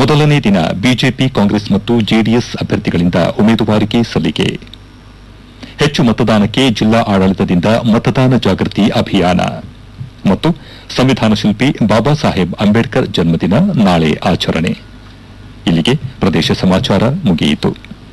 ಮೊದಲನೇ ದಿನ ಬಿಜೆಪಿ ಕಾಂಗ್ರೆಸ್ ಮತ್ತು ಜೆಡಿಎಸ್ ಅಭ್ಯರ್ಥಿಗಳಿಂದ ಉಮೇದುವಾರಿಕೆ ಸಲ್ಲಿಕೆ ಹೆಚ್ಚು ಮತದಾನಕ್ಕೆ ಜಿಲ್ಲಾ ಆಡಳಿತದಿಂದ ಮತದಾನ ಜಾಗೃತಿ ಅಭಿಯಾನ ಮತ್ತು ಸಂವಿಧಾನ ಶಿಲ್ಪಿ ಬಾಬಾ ಸಾಹೇಬ್ ಅಂಬೇಡ್ಕರ್ ಜನ್ಮದಿನ ನಾಳೆ ಆಚರಣೆ ಇಲ್ಲಿಗೆ ಪ್ರದೇಶ ಸಮಾಚಾರ ಮುಗಿಯಿತು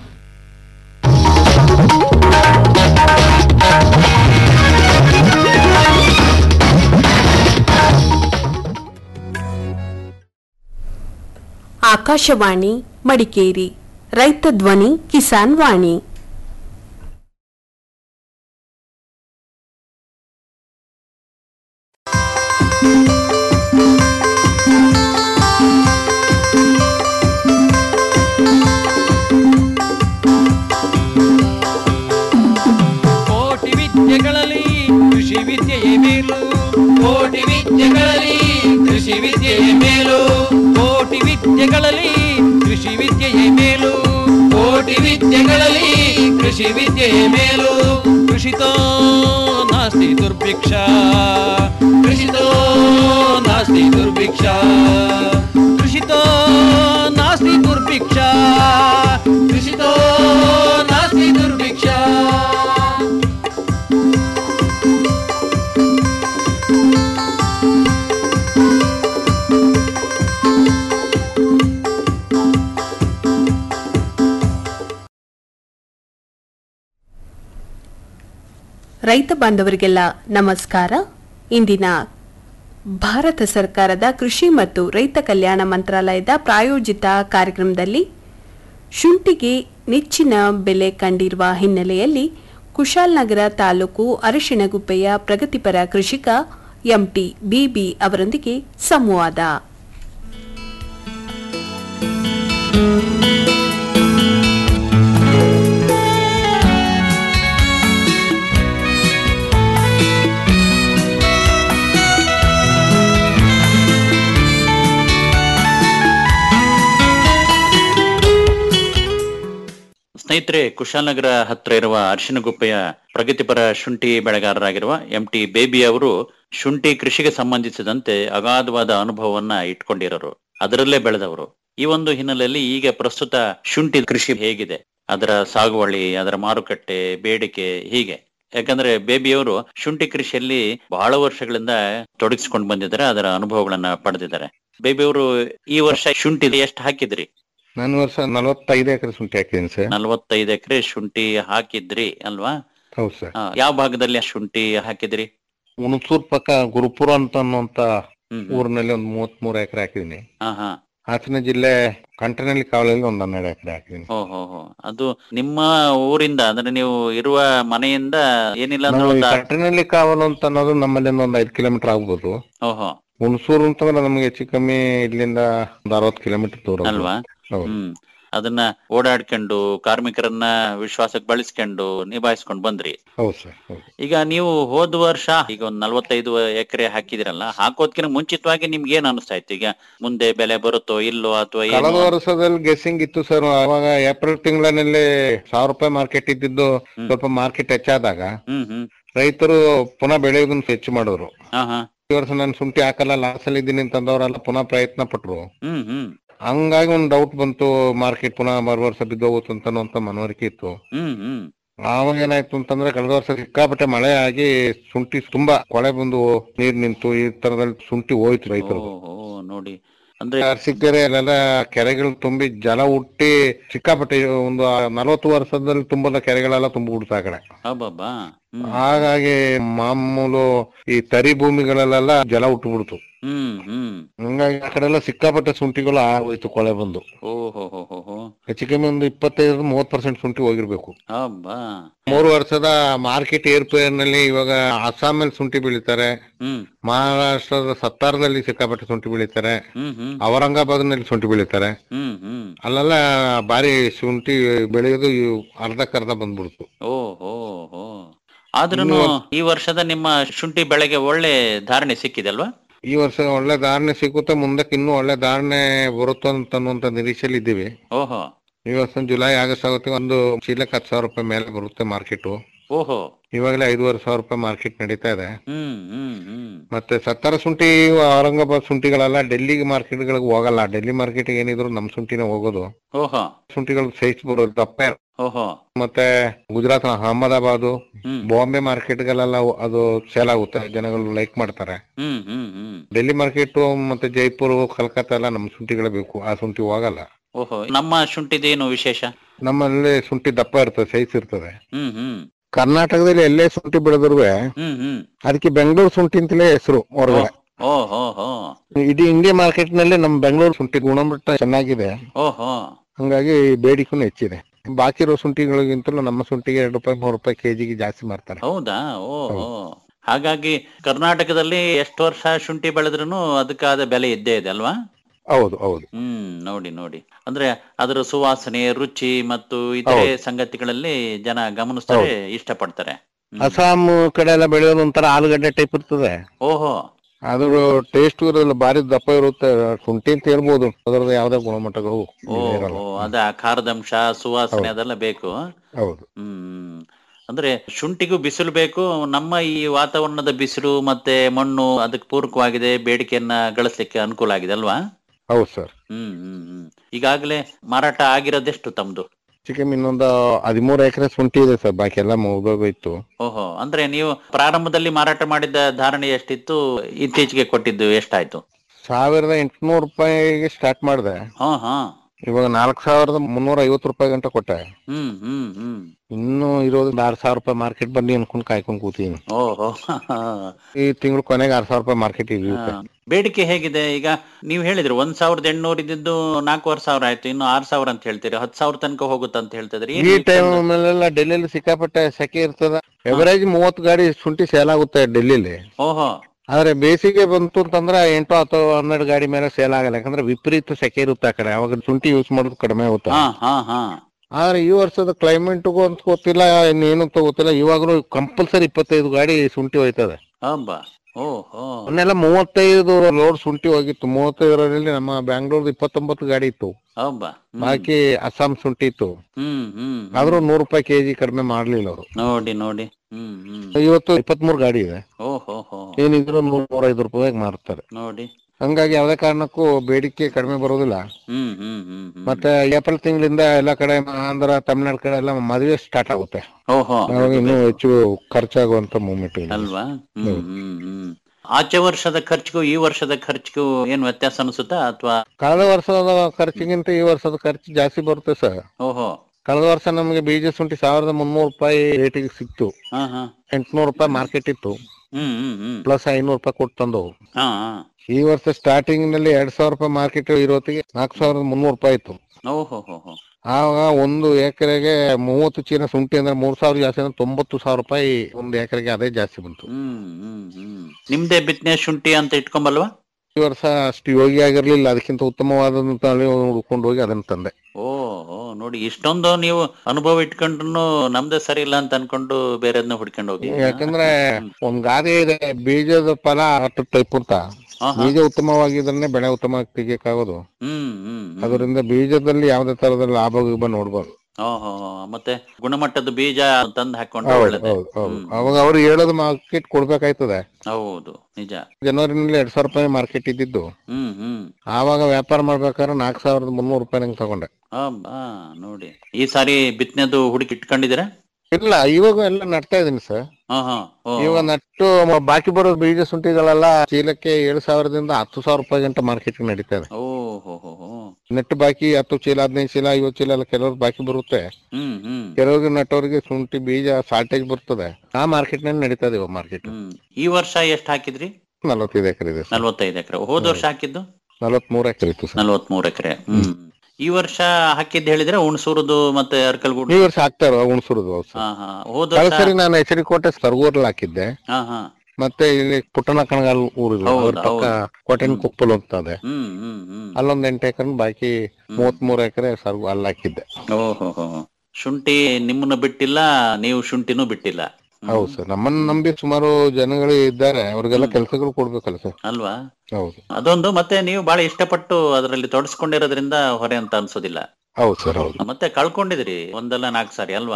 ಆಕಾಶವಾಣಿ ಮಡಿಕೇರಿ ರೈತ ಧ್ವನಿ ಕಿಸಾನ್ ವಾಣಿ ಕೋಟಿ ವಿದ್ಯೆಗಳಲ್ಲಿ ಕೃಷಿ ವಿದ್ಯೆಯೇ ಮೇಲು ಕೋಟಿ ವಿದ್ಯೆಗಳಲ್ಲಿ ಕೃಷಿ ವಿದ್ಯೆಯೇ ಮೇಲು ಕೋಟಿ ವಿದ್ಯೆಗಳಲ್ಲಿ ಕೃಷಿ ವಿದ್ಯೆಯೇ ಮೇಲು ಕೋಟಿ ವಿದ್ಯೆಗಳಲ್ಲಿ ಕೃಷಿ ವಿದ್ಯೆಯೇ ಮೇಲು ಕೃಷಿತೋ ನಾಸ್ತಿ ದುರ್ಭಿಕ್ಷ ಕೃಷಿತೋ ನಾಸ್ತಿ ದುರ್ಭಿಕ್ಷ ಕೃಷಿತೋ ನಾಸ್ತಿ ದುರ್ಭಿಕ್ಷ ಕೃಷಿತೋ ನಾಸ್ತಿ ದುರ್ಭಿಕ್ಷ ರೈತ ಬಾಂಧವರಿಗೆಲ್ಲ ನಮಸ್ಕಾರ ಇಂದಿನ ಭಾರತ ಸರ್ಕಾರದ ಕೃಷಿ ಮತ್ತು ರೈತ ಕಲ್ಯಾಣ ಮಂತ್ರಾಲಯದ ಪ್ರಾಯೋಜಿತ ಕಾರ್ಯಕ್ರಮದಲ್ಲಿ ಶುಂಠಿಗೆ ನೆಚ್ಚಿನ ಬೆಲೆ ಕಂಡಿರುವ ಹಿನ್ನೆಲೆಯಲ್ಲಿ ಕುಶಾಲನಗರ ತಾಲೂಕು ಅರಿಶಿಣಗುಪ್ಪೆಯ ಪ್ರಗತಿಪರ ಕೃಷಿಕ ಎಂಟಿ ಬಿಬಿ ಅವರೊಂದಿಗೆ ಸಂವಾದ ಸ್ನೇಹಿತರೆ ಕುಶಾಲನಗರ ಹತ್ರ ಇರುವ ಅರಿಶಿನಗುಪ್ಪೆಯ ಪ್ರಗತಿಪರ ಶುಂಠಿ ಬೆಳೆಗಾರರಾಗಿರುವ ಎಂ ಟಿ ಬೇಬಿ ಅವರು ಶುಂಠಿ ಕೃಷಿಗೆ ಸಂಬಂಧಿಸಿದಂತೆ ಅಗಾಧವಾದ ಅನುಭವವನ್ನ ಇಟ್ಕೊಂಡಿರೋರು ಅದರಲ್ಲೇ ಬೆಳೆದವರು ಈ ಒಂದು ಹಿನ್ನೆಲೆಯಲ್ಲಿ ಈಗ ಪ್ರಸ್ತುತ ಶುಂಠಿ ಕೃಷಿ ಹೇಗಿದೆ ಅದರ ಸಾಗುವಳಿ ಅದರ ಮಾರುಕಟ್ಟೆ ಬೇಡಿಕೆ ಹೀಗೆ ಯಾಕಂದ್ರೆ ಬೇಬಿಯವರು ಶುಂಠಿ ಕೃಷಿಯಲ್ಲಿ ಬಹಳ ವರ್ಷಗಳಿಂದ ತೊಡಗಿಸಿಕೊಂಡು ಬಂದಿದ್ದಾರೆ ಅದರ ಅನುಭವಗಳನ್ನ ಪಡೆದಿದ್ದಾರೆ ಬೇಬಿಯವರು ಈ ವರ್ಷ ಶುಂಠಿ ಎಷ್ಟು ಹಾಕಿದ್ರಿ ನಾನು ವರ್ಷ ನಲವತ್ತೈದು ಎಕರೆ ಶುಂಠಿ ಹಾಕಿದ್ದೀನಿ ಸರ್ ನಲವತ್ತೈದು ಎಕರೆ ಶುಂಠಿ ಹಾಕಿದ್ರಿ ಅಲ್ವಾ ಹೌದು ಸರ್ ಆ, ಯಾವ ಭಾಗದಲ್ಲಿ ಶುಂಠಿ ಹಾಕಿದ್ರಿ ಹುಣಸೂರ್ ಪಕ್ಕ ಗುರುಪುರ ಅಂತ ಅನ್ನುವಂತ ಹ್ಮ್ ಹ್ಮ್. ಊರಿನಲ್ಲಿ ಒಂದು ಮೂವತ್ತ್ ಮೂರು ಎಕರೆ ಹಾಕಿದ್ದೀನಿ ಹಾ ಹಾ ಹಾಸನ ಜಿಲ್ಲೆ ಕಂಟನಹಳ್ಳಿ ಕಾವಲಲ್ಲಿ ಒಂದು ಹನ್ನೆರಡು ಎಕರೆ ಹಾಕಿದ್ದೀನಿ ಹೋ ಹೋ ಹೋ ಅದು ನಿಮ್ಮ ಊರಿಂದ ಅಂದ್ರೆ ನೀವು ಇರುವ ಮನೆಯಿಂದ ಏನಿಲ್ಲ ಅಂದ್ರೆ ನಾವು ಈ ಒಂದು ಕಂಟನಹಳ್ಳಿ ಕಾವಲು ಅಂತ ಅನ್ನೋದು ನಮ್ಮಲ್ಲಿ ಒಂದು ಐದು ಕಿಲೋಮೀಟರ್ ಆಗ್ಬೋದು ಓಹೋ ಹುಣಸೂರು ಅಂತಂದ್ರೆ ನಮಗೆ ಹೆಚ್ಚು ಕಮ್ಮಿ ಇಲ್ಲಿಂದ ಒಂದು ಅರವತ್ತು ಕಿಲೋಮೀಟರ್ ದೂರ ಅಲ್ವಾ ಹೌದು ಹ್ಮ್ ಅದನ್ನ ಓಡಾಡ್ಕೊಂಡು ಕಾರ್ಮಿಕರನ್ನ ವಿಶ್ವಾಸಕ್ಕೆ ಬಳಸ್ಕೊಂಡು ನಿಭಾಯಿಸ್ಕೊಂಡು ಬಂದ್ರಿ ಹೌದು ಸರ್ ಹೌದು ಈಗ ನೀವು ಹೋದ ವರ್ಷ ಈಗ ಒಂದ್ ನಲ್ವತ್ತೈದು ಎಕರೆ ಹಾಕಿದಿರಲ್ಲ ಹಾಕೋದ್ಕಿಂತ ಮುಂಚಿತವಾಗಿ ನಿಮ್ಗೆ ಏನ್ ಅನಿಸ್ತಾ ಇತ್ತು ಈಗ ಮುಂದೆ ಬೆಲೆ ಬರುತ್ತೋ ಇಲ್ಲೋ ಅಥವಾ ಕಳೆದ ಏನು ವರ್ಷದಲ್ಲಿ ಗೆಸ್ಸಿಂಗ್ ಇತ್ತು ಸರ್ ಅವಾಗ ಏಪ್ರಿಲ್ ತಿಂಗಳಿನಲ್ಲಿ ಸಾವಿರ ರೂಪಾಯಿ ಮಾರ್ಕೆಟ್ ಇದ್ದಿದ್ದು ಸ್ವಲ್ಪ ಮಾರ್ಕೆಟ್ ಹೆಚ್ಚಾದಾಗ ಹ್ಮ್ ಹ್ಮ್ ರೈತರು ಪುನಃ ಬೆಳೆಯೋದನ್ನ ಹೆಚ್ಚು ಮಾಡಿದ್ರು ಹಾ ಹಾ ಈ ವರ್ಷ ನಾನು ಶುಂಠಿ ಹಾಕಲ್ಲ ಲಾಸ್ ಅಲ್ಲಿ ಇದ್ದೀನಿ ಅಂತಂದವರೆಲ್ಲ ಪುನಃ ಪ್ರಯತ್ನ ಪಟ್ರು ಹ್ಮ್ ಹ್ಮ್ ಹಂಗಾಗಿ ಒಂದು ಡೌಟ್ ಬಂತು ಮಾರ್ಕೆಟ್ ಪುನಃ ಬರುವ ವರ್ಷ ಬಿದ್ದೋಗುತ್ತೆ ಅಂತ ಅನ್ನುವಂತ ಮನವರಿಕೆ ಇತ್ತು ಹ್ಮ್ ಹ್ಮ್ ಆವಾಗ ಏನಾಯ್ತು ಅಂತಂದ್ರೆ ಕಳೆದ ವರ್ಷ ಸಿಕ್ಕಾಪಟ್ಟೆ ಮಳೆ ಆಗಿ ಶುಂಠಿ ತುಂಬಾ ಕೊಳೆ ಬಂದು ನೀರ್ ನಿಂತು ಈ ತರದಲ್ಲಿ ಶುಂಠಿ ಹೋಯ್ತು ರೈತರು ಓಹೋ ನೋಡಿ ಅಂದ್ರೆ ಅರಸಿಕೆರೆ ಅಲ್ಲೆಲ್ಲ ಕೆರೆಗಳು ತುಂಬಿ ಜಲ ಹುಟ್ಟಿ ಸಿಕ್ಕಾಪಟ್ಟೆ ಒಂದು ನಲವತ್ತು ವರ್ಷದಲ್ಲಿ ತುಂಬದ ಕೆರೆಗಳೆಲ್ಲ ತುಂಬಿ ಬಿಡ್ತು ಆ ಕಡೆ ಅಬ್ಬಬ್ಬಾ ಹ್ಮ್ ಹಾಗಾಗಿ ಮಾಮೂಲು ಈ ತರಿ ಭೂಮಿಗಳಲ್ಲೆಲ್ಲ ಜಲ ಹುಟ್ಟು ಬಿಡ್ತು ಹ್ಮ್ ಹ್ಮ್ ಹಂಗಾಗಿ ಆ ಕಡೆ ಎಲ್ಲ ಸಿಕ್ಕಾಪಟ್ಟೆ ಶುಂಠಿಗಳು ಆಗೋಯ್ತು ಕೊಳೆ ಬಂದು ಓಹೋ ಹೋ ಹೋ ಹೋ ಹೆಚ್ಚು ಕಮ್ಮಿ ಒಂದು ಇಪ್ಪತ್ತೈದು ಮೂವತ್ ಪರ್ಸೆಂಟ್ ಶುಂಠಿ ಹೋಗಿರ್ಬೇಕು ಅಬ್ಬಾ ಮೂರು ವರ್ಷದ ಮಾರ್ಕೆಟ್ ಏರ್ಪೇರ್ ನಲ್ಲಿ ಇವಾಗ ಅಸ್ಸಾಮಲ್ಲಿ ಶುಂಠಿ ಬೆಳಿತಾರೆ ಹ್ಮ್ ಮಹಾರಾಷ್ಟ್ರದ ಸತ್ತಾರದಲ್ಲಿ ಸಿಕ್ಕಾಪಟ್ಟೆ ಶುಂಠಿ ಬೆಳಿತಾರೆ ಹ್ಮ್ ಹ್ಮ್ ಔರಂಗಾಬಾದ್ನಲ್ಲಿ ಶುಂಠಿ ಬೆಳಿತಾರೆ ಹ್ಮ್ ಹ್ಮ್ ಅಲ್ಲೆಲ್ಲ ಬಾರಿ ಶುಂಠಿ ಬೆಳೆಯೋದು ಇವ್ ಅರ್ಧಕ್ಕರ್ಧ ಬಂದ್ಬಿಡ್ತು ಓಹೋ ಹೋ ಆದ್ರೂನು ಈ ವರ್ಷದ ನಿಮ್ಮ ಶುಂಠಿ ಬೆಳೆಗೆ ಒಳ್ಳೆ ಧಾರಣೆ ಸಿಕ್ಕಿದೆ ಅಲ್ವಾ ಈ ವರ್ಷ ಒಳ್ಳೆ ಧಾರಣೆ ಸಿಗುತ್ತೆ ಮುಂದಕ್ಕೆ ಇನ್ನೂ ಒಳ್ಳೆ ಧಾರಣೆ ಬರುತ್ತೆ ಅಂತ ಅನ್ನುವಂತ ನಿರೀಕ್ಷೆಯಲ್ಲಿ ಇದ್ದೀವಿ ಓಹೋ ಈ ವರ್ಷ ಜುಲೈ ಆಗಸ್ಟ್ ಆಗುತ್ತೆ ಒಂದು ಚೀಲಕ್ಕೆ ಹತ್ತು ಸಾವಿರ ರೂಪಾಯಿ ಮೇಲೆ ಬರುತ್ತೆ ಮಾರ್ಕೆಟು ಓಹೋ ಇವಾಗಲೇ ಐದೂವರೆ ಸಾವಿರ ರೂಪಾಯಿ ಮಾರ್ಕೆಟ್ ನಡೀತಾ ಇದೆ ಹ್ಮ್ ಹ್ಮ್ ಹ್ಮ್ ಮತ್ತೆ ಸತ್ತಾರ ಶುಂಠಿ ಔರಂಗಾಬಾದ್ ಶುಂಠಿಗಳೆಲ್ಲ ಡೆಲ್ಲಿಗೆ ಮಾರ್ಕೆಟ್ಗಳಿಗೆ ಹೋಗಲ್ಲ ಡೆಲ್ಲಿ ಮಾರ್ಕೆಟ್ಗೆ ಏನಿದ್ರು ನಮ್ ಶುಂಠಿನೇ ಹೋಗೋದು ಓಹೋ ಶುಂಠಿಗಳು ಸೈಜ್ ಬರೋದು ದಪ್ಪ ಇರ್- ಓಹೋ ಮತ್ತೆ ಗುಜರಾತ್ ಅಹಮದಾಬಾದ್ ಹ್ಮ್ ಬಾಂಬೆ ಮಾರ್ಕೆಟ್ಗಳೆಲ್ಲ ಅದು ಸೇಲ್ ಆಗುತ್ತೆ ಜನಗಳು ಲೈಕ್ ಮಾಡ್ತಾರೆ ಹ್ಮ್ ಹ್ಮ್ ಹ್ಮ್ ಡೆಲ್ಲಿ ಮಾರ್ಕೆಟ್ ಮತ್ತೆ ಜೈಪುರ್ ಕಲ್ಕತ್ತಾ ಎಲ್ಲ ನಮ್ ಶುಂಠಿಗಳೇ ಬೇಕು ಆ ಶುಂಠಿ ಹೋಗಲ್ಲ ಓಹೋ ನಮ್ಮ ಶುಂಠಿದೇನು ವಿಶೇಷ ನಮ್ಮಲ್ಲಿ ಶುಂಠಿ ದಪ್ಪ ಇರ್ತದೆ ಸೈಜ್ ಇರ್ತದೆ ಹ್ಮ್ ಹ್ಮ್ ಕರ್ನಾಟಕದಲ್ಲಿ ಎಲ್ಲೇ ಶುಂಠಿ ಬೆಳೆದ್ರು ಹ್ಮ್ ಹ್ಮ್ ಅದಕ್ಕೆ ಬೆಂಗಳೂರು ಶುಂಠಿ ಅಂತಲೇ ಹೆಸರು ಹೊರಗಡೆ ಓ ಹೋ ಹೋ ಇಡೀ ಇಂಡಿಯಾ ಮಾರ್ಕೆಟ್ ನಲ್ಲಿ ನಮ್ ಬೆಂಗಳೂರು ಶುಂಠಿ ಗುಣಮಟ್ಟ ಚೆನ್ನಾಗಿದೆ ಓಹೋ ಹಂಗಾಗಿ ಬೇಡಿಕೆನೂ ಹೆಚ್ಚಿದೆ ಬಾಕಿ ಇರೋ ಶುಂಠಿಗಳಿಗಿಂತಲೂ ನಮ್ಮ ಶುಂಠಿಗೆ ಎರಡು ರೂಪಾಯಿ ಮೂರು ರೂಪಾಯಿ ಕೆಜಿಗೆ ಜಾಸ್ತಿ ಮಾರ್ತಾರೆ ಹೌದಾ ಓಹೋ ಹಾಗಾಗಿ ಕರ್ನಾಟಕದಲ್ಲಿ ಎಷ್ಟು ವರ್ಷ ಶುಂಠಿ ಬೆಳೆದ್ರೂ ಅದಕ್ಕಾದ ಬೆಲೆ ಇದ್ದೇ ಇದೆ ಅಲ್ವಾ ಹೌದು ಹೌದು ಹ್ಮ್ ನೋಡಿ ನೋಡಿ ಅಂದ್ರೆ ಅದರ ಸುವಾಸನೆ ರುಚಿ ಮತ್ತು ಇತರೆ ಸಂಗತಿಗಳಲ್ಲಿ ಜನ ಗಮನಿಸ್ತಾರೆ ಇಷ್ಟಪಡ್ತಾರೆ ಹ್ಮ್. ಅಸ್ಸಾಂ ಕಡೆ ಎಲ್ಲ ಬೆಳೆಯೋದು ಒಂಥರ ಆಲೂಗಡ್ಡೆ ಟೈಪ್ ಇರ್ತದೆ ಓಹೋ ಅದ್ರ ಟೇಸ್ಟ್ ಇರೋದಿಲ್ಲ ಭಾರಿ ದಪ್ಪ ಇರುತ್ತೆ ಶುಂಠಿ ಅಂತ ಹೇಳ್ಬೋದು ಅದರದ ಯಾವ್ದೇ ಗುಣಮಟ್ಟಗಳು ಇರಲ್ಲ ಓಹೋ ಅದ ಖಾರದಂಶ ಸುವಾಸನೆ ಅದೆಲ್ಲ ಬೇಕು ಹೌದು ಹ್ಮ್ ಅಂದ್ರೆ ಶುಂಠಿಗೂ ಬಿಸಿಲು ಬೇಕು ನಮ್ಮ ಈ ವಾತಾವರಣದ ಬಿಸಿಲು ಮತ್ತೆ ಮಣ್ಣು ಅದಕ್ಕೆ ಪೂರಕವಾಗಿದೆ ಬೇಡಿಕೆಯನ್ನ ಗಳಿಸ್ಲಿಕ್ಕೆ ಅನುಕೂಲ ಆಗಿದೆ ಅಲ್ವಾ ಹೌದು ಸರ್ ಹ್ಮ್ ಹ್ಮ್ ಹ್ಮ್ ಈಗಾಗಲೇ ಮಾರಾಟ ಆಗಿರೋದೆಷ್ಟು ತಮ್ದು ಚಿಕನ್ ಇನ್ನೊಂದು ಹದಿಮೂರು ಎಕರೆ ಶುಂಠಿ ಇದೆ ಸರ್ ಬಾಕಿ ಎಲ್ಲ ಮುಗ್ದೋಗೋಯ್ತು ಓಹೋ ಅಂದ್ರೆ ನೀವು ಪ್ರಾರಂಭದಲ್ಲಿ ಮಾರಾಟ ಮಾಡಿದ್ದ ಧಾರಣೆ ಎಷ್ಟಿತ್ತು ಇತ್ತೀಚೆಗೆ ಕೊಟ್ಟಿದ್ದು ಎಷ್ಟಾಯ್ತು ಸಾವಿರದ ಎಂಟುನೂರು ರೂಪಾಯಿಗೆ ಸ್ಟಾರ್ಟ್ ಮಾಡಿದೆ ಹಾ ಹಾ ಇವಾಗ ನಾಲ್ಕು ಸಾವಿರದ ಮುನ್ನೂರ ಐವತ್ತು ರೂಪಾಯಿ ಗಂಟ ಕೊಟ್ಟೆ ಹ್ಮ್ ಹ್ಮ್ ಹ್ಮ್ ಇನ್ನು ಇರೋದು ಆರು ಸಾವಿರ ರೂಪಾಯಿ ಮಾರ್ಕೆಟ್ ಬನ್ನಿ ಅನ್ಕೊಂಡ್ ಕಾಯ್ಕೊಂಡ್ ಕೂತೀನಿ ಓಹೋ ಈ ತಿಂಗಳು ಕೊನೆಗೆ ಆರು ಸಾವಿರ ರೂಪಾಯಿ ಮಾರ್ಕೆಟ್ ಇರುತ್ತೆ ಬೇಡಿಕೆ ಹೇಗಿದೆ ಈಗ ನೀವು ಹೇಳಿದ್ರಿ ಒಂದ್ ಸಾವಿರದ ಎಂಟ್ನೂರು ಇದ್ದಿದ್ದು ನಾಲ್ಕೂವರೆ ಸಾವಿರ ಆಯ್ತು ಇನ್ನು ಆರ್ ಸಾವಿರ ಅಂತ ಹೇಳ್ತೀರಿ ಹತ್ತು ಸಾವಿರ ತನಕ ಹೋಗುತ್ತೆ ಅಂತ ಹೇಳ್ತಿದ್ರಿ ಈ ಟೈಮ್ ಮೇಲೆಲ್ಲ ಡೆಲ್ಲಿಲಿ ಸಿಕ್ಕಾಪಟ್ಟೆ ಸೆಕೆ ಇರ್ತದ ಎವರೇಜ್ ಮೂವತ್ತು ಗಾಡಿ ಶುಂಠಿ ಸೇಲ್ ಆಗುತ್ತೆ ಡೆಲ್ಲಿಲಿ ಓಹೋ ಆದ್ರೆ ಬೇಸಿಗೆ ಬಂತು ಅಂತಂದ್ರೆ ಎಂಟು ಹತ್ತು ಹನ್ನೆರಡು ಗಾಡಿ ಮೇಲೆ ಸೇಲ್ ಆಗಲ್ಲ ಯಾಕಂದ್ರೆ ವಿಪರೀತ ಸೆಕೆ ಇರುತ್ತೆ ಆ ಕಡೆ ಅವಾಗ ಶುಂಠಿ ಯೂಸ್ ಮಾಡೋದು ಕಡಿಮೆ ಆಗುತ್ತೆ ಹಾ ಹಾ ಹಾ ಆದ್ರೆ ಈ ವರ್ಷದ ಕ್ಲೈಮೇಟ್ಗೂ ಅಂತ ಗೊತ್ತಿಲ್ಲ ಇನ್ನೇನು ಅಂತ ಗೊತ್ತಿಲ್ಲ ಇವಾಗಲೂ ಕಂಪಲ್ಸರಿ ಇಪ್ಪತ್ತೈದು ಗಾಡಿ ಶುಂಠಿ ಹೋಯ್ತದೆ ಹಬ್ಬ ಓಹೋ ಮೊನ್ನೆಲ್ಲ ಮೂವತ್ತೈದು ಲೋಡ್ ಶುಂಠಿ ಹೋಗಿತ್ತು ಮೂವತ್ತೈದರಲ್ಲಿ ನಮ್ಮ ಬ್ಯಾಂಗ್ಳೂರ್ದು ಇಪ್ಪತ್ತೊಂಬತ್ತು ಗಾಡಿ ಇತ್ತು ಹಬ್ಬ ಬಾಕಿ ಅಸ್ಸಾಂ ಶುಂಠಿ ಇತ್ತು ಹ್ಮ್ ಹ್ಮ್ ಆದ್ರೂ ನೂರು ರೂಪಾಯಿ ಕೆಜಿ ಕಡಿಮೆ ಮಾಡ್ಲಿಲ್ಲ ಅವರು ನೋಡಿ ನೋಡಿ ಹ್ಮ್ ಹ್ಮ್ ಇವತ್ತು ಇಪ್ಪತ್ಮೂರು ಗಾಡಿ ಇದೆ ಓಹೋ ಹೋ ಏನಿದ್ರು ನೂರ ನೂರೈದು ರೂಪಾಯಿಗೆ ಮಾರ್ತಾರೆ ನೋಡಿ ಹಂಗಾಗಿ ಯಾವ್ದೇ ಕಾರಣಕ್ಕೂ ಬೇಡಿಕೆ ಕಡಿಮೆ ಬರೋದಿಲ್ಲ ಹ್ಮ್ ಹ್ಮ್ ಹ್ಮ್ ಹ್ಮ್ ಮತ್ತೆ ಏಪ್ರಿಲ್ ತಿಂಗಳಿಂದ ಎಲ್ಲ ಕಡೆ ಆಂಧ್ರ ತಮಿಳ್ನಾಡು ಕಡೆ ಎಲ್ಲ ಮದುವೆ ಸ್ಟಾರ್ಟ್ ಆಗುತ್ತೆ ಓಹೋ ಅವಾಗ ಇನ್ನೂ ಹೆಚ್ಚು ಖರ್ಚಾಗುವಂತ ಮೂಮೆಂಟ್ ಇದೆ ಅಲ್ವಾ ಹ್ಮ್ ಹ್ಮ್ ಹ್ಮ್ ಆಚೆ ವರ್ಷದ ಖರ್ಚಿಗೂ ಈ ವರ್ಷದ ಖರ್ಚಿಗೂ ಏನ್ ವ್ಯತ್ಯಾಸ ಅನಿಸುತ್ತಾ ಅಥವಾ ಕಳೆದ ವರ್ಷದ ಖರ್ಚಿಗಿಂತ ಈ ವರ್ಷದ ಖರ್ಚು ಜಾಸ್ತಿ ಬರುತ್ತೆ ಸರ್ ಓಹೋ ಕಳೆದ ವರ್ಷ ನಮಗೆ ಬೀಜ ಶುಂಠಿ ಸಾವಿರದ ಮುನ್ನೂರು ರೂಪಾಯಿ ರೇಟಿಗೆ ಸಿಕ್ತು ಹಾ ಹಾ ಎಂಟ್ನೂರು ರೂಪಾಯಿ ಮಾರ್ಕೆಟ್ ಇತ್ತು ಹ್ಮ್ ಹ್ಮ್ ಹ್ಮ್ ಪ್ಲಸ್ ಐನೂರು ರೂಪಾಯಿ ಕೊಟ್ಟು ತಂದವು ಹಾ ಹಾ ಈ ವರ್ಷ ಸ್ಟಾರ್ಟಿಂಗ್ ನಲ್ಲಿ ಎರಡ್ ಸಾವಿರ ರೂಪಾಯಿ ಮಾರ್ಕೆಟ್ ಇರೋತ್ತಿಗೆ ನಾಲ್ಕು ಸಾವಿರದ ಮುನ್ನೂರು ರೂಪಾಯಿ ಇತ್ತು ಓಹೋ ಹೋ ಹೋ ಆವಾಗ ಒಂದು ಎಕರೆಗೆ ಮೂವತ್ತು ಚೀಲ ಶುಂಠಿ ಅಂದ್ರೆ ಮೂರ್ ಸಾವಿರ ಜಾಸ್ತಿ ಅಂದ್ರೆ ತೊಂಬತ್ತು ಸಾವಿರ ರೂಪಾಯಿ ಒಂದು ಎಕರೆಗೆ ಅದೇ ಜಾಸ್ತಿ ಬಂತು ಹ್ಮ್ ಹ್ಮ್ ಹ್ಮ್ ನಿಮ್ದೇ ಬಿತ್ತನೆ ಶುಂಠಿ ಅಂತ ಇಟ್ಕೊಂಬಲ್ವಾ ಈ ವರ್ಷ ಅಷ್ಟು ಯೋಗಿ ಆಗಿರ್ಲಿಲ್ಲ ಅದಕ್ಕಿಂತ ಉತ್ತಮವಾದಂತ ಹುಡ್ಕೊಂಡು ಹೋಗಿ ಅದನ್ನ ತಂದೆ ಓ ಓ ನೋಡಿ ಇಷ್ಟೊಂದು ನೀವು ಅನುಭವ ಇಟ್ಕೊಂಡ್ರು ನಮ್ದೇ ಸರಿ ಇಲ್ಲ ಅಂತ ಅನ್ಕೊಂಡು ಬೇರೆದ್ನ ಹುಡ್ಕೊಂಡು ಹೋಗಿ ಯಾಕಂದ್ರೆ ಒಂದ್ ಗಾದೆ ಇದೆ ಬೀಜದ ಫಲ ಹತ್ತು ಟೈಪ್ ಅಂತ ಹಾ, ಹಾ. ಬೀಜ ಉತ್ತಮವಾಗಿದ್ರೆ ಬೆಳೆ ಉತ್ತಮವಾಗಿ ತೆಗಿಯಕ್ಕಾಗೋದು ಹ್ಮ್ ಹ್ಮ್ ಹ್ಮ್. ಅದರಿಂದ ಬೀಜದಲ್ಲಿ ಯಾವ್ದೇ ತರದ ಲಾಭ ಗೀಭ ನೋಡ್ಬಾರ್ದು ಓಹೋ ಮತ್ತೆ ಗುಣಮಟ್ಟದ ಬೀಜ ತಂದು ಹಾಕೊಂಡು ಹೌದು ಒಳ್ಳೇದೆ ಹೌದು ಹೌದು ಅವಾಗ ಅವ್ರು ಹೇಳೋದು ಮಾರ್ಕೆಟ್ ಕೊಡ್ಬೇಕಾಯ್ತದೆ ಹೌದು ನಿಜ ಜನವರಿನಲ್ಲಿ ಎರಡ್ ಸಾವಿರ ರೂಪಾಯಿ ಮಾರ್ಕೆಟ್ ಇದ್ದಿದ್ದು ಹ್ಮ್ ಹ್ಮ್ ಆವಾಗ ವ್ಯಾಪಾರ ಮಾಡ್ಬೇಕಾದ್ರೆ ನಾಲ್ಕು ಸಾವಿರದ ಮುನ್ನೂರು ರೂಪಾಯಿ ನಂಗೆ ತಗೊಂಡೆ ಹಬ್ಬಾ ನೋಡಿ ಈ ಸಾರಿ ಬಿತ್ತನೆದು ಹುಡುಕಿ ಇಟ್ಕೊಂಡಿದ್ದೀರಾ ಇಲ್ಲ ಇವಾಗ ಎಲ್ಲ ನಡ್ತಾ ಇದೀನಿ ಸರ್ ಹಾ ಹಾ ಓ ಇವಾಗ ನಟ್ಟು ಮ- ಬಾಕಿ ಬರೋ ಬೀಜ ಶುಂಠಿಗಳೆಲ್ಲ ಚೀಲಕ್ಕೆ ಏಳು ಸಾವಿರದಿಂದ ಹತ್ತು ಸಾವಿರ ರೂಪಾಯಿ ಗಂಟ ಮಾರ್ಕೆಟ್ ನಡೀತಾ ಇದೆ ಓ ಹೋ ಹೋ ಹೋ ನೆಟ್ಟು ಬಾಕಿ ಹತ್ತು ಚೀಲ ಹದಿನೈದು ಚೀಲ ಐವತ್ತು ಚೀಲ ಎಲ್ಲ ಕೆಲವ್ರು ಬಾಕಿ ಬರುತ್ತೆ ಹ್ಮ್ ಹ್ಮ್ ಕೆಲವ್ರಿಗೆ ನಟ್ಟವ್ರಿಗೆ ಶುಂಠಿ ಬೀಜ ಶಾರ್ಟೇಜ್ ಬರ್ತದೆ ಆ ಮಾರ್ಕೆಟ್ ನಲ್ಲಿ ನಡೀತಾ ಇದೆ ಮಾರ್ಕೆಟ್ ಹ್ಮ್ ಈ ವರ್ಷ ಎಷ್ಟ್ ಹಾಕಿದ್ರಿ ನಲವತ್ತೈದು ಎಕರೆ ಇದೆ ಸರ್ ನಲ್ವತ್ತೈದು ಎಕರೆ ಹೋದ ವರ್ಷ ಹಾಕಿದ್ದು ನಲವತ್ಮೂರು ಎಕರೆ ಇತ್ತು ಸರ್ ನಲ್ವತ್ಮೂರು ಎಕರೆ ಹ್ಮ್ ಈ ವರ್ಷ ಹಾಕಿದ್ದು ಹೇಳಿದ್ರೆ ಹುಣಸೂರುದು ಮತ್ತೆ ಅರ್ಕಲ್ಗೂಡು ಈ ವರ್ಷ ಹಾಕ್ತಾ ಇರುವ ಹುಣಸೂರುದು ಹೌದು ಸರ್ ಹಾ ಹಾ ಹೋದ ಕಳೆದ ವರ್ಷ ಸರಿ ನಾನು ಎಚ್ ಡಿ ಕೋಟೆ ಸರ್ಗೂರಲ್ಲಿ ಹಾಕಿದ್ದೆ ಹಾ ಹಾ ಮತ್ತೆ ಇಲ್ಲಿ ಪುಟ್ಟಣ ಕಣಗಾಲ್ ಊರಿದೆ ಹೌದು, ಅದ್ರ ಪಕ್ಕ ಹೌದು. ಕೋಟೆನ್ ಕುಪ್ಪಲ್ ಅಂತ ಇದೆ ಹ್ಮ್ ಹ್ಮ್ ಹ್ಮ್ ಅಲ್ಲೊಂದ್ ಎಂಟು ಎಕರೆ ಬಾಕಿ ಮೂವತ್ತ್ ಮೂರು ಎಕರೆ ಸರ್ಗು ಅಲ್ಲಿ ಹಾಕಿದ್ದೆ ಓಹೋ ಹೋ ಶುಂಠಿ ನಿಮ್ಮನ್ನ ಬಿಟ್ಟಿಲ್ಲ ನೀವು ಶುಂಠಿನೂ ಬಿಟ್ಟಿಲ್ಲ ಹ್ಮ್. ಹೌದು ಸರ್ ನಮ್ಮನ್ನ ನಂಬಿ ಸುಮಾರು ಜನಗಳು ಇದ್ದಾರೆ ಅವ್ರಿಗೆಲ್ಲ ಕೆಲಸಗಳು ಕೊಡ್ಬೇಕಲ್ಲ ಸರ್ ಅಲ್ವಾ ಹೌದು ಅದೊಂದು ಮತ್ತೆ ನೀವು ಬಹಳ ಇಷ್ಟಪಟ್ಟು ಅದರಲ್ಲಿ ತೊಡಸ್ಕೊಂಡಿರೋದ್ರಿಂದ ಹೊರೆ ಅಂತ ಅನ್ಸೋದಿಲ್ಲ ಹೌದು ಸರ್ ಹೌದು ಮತ್ತೆ ಕಳ್ಕೊಂಡಿದ್ರಿ ಒಂದಲ್ಲ ನಾಲ್ಕು ಸಾರಿ ಅಲ್ವಾ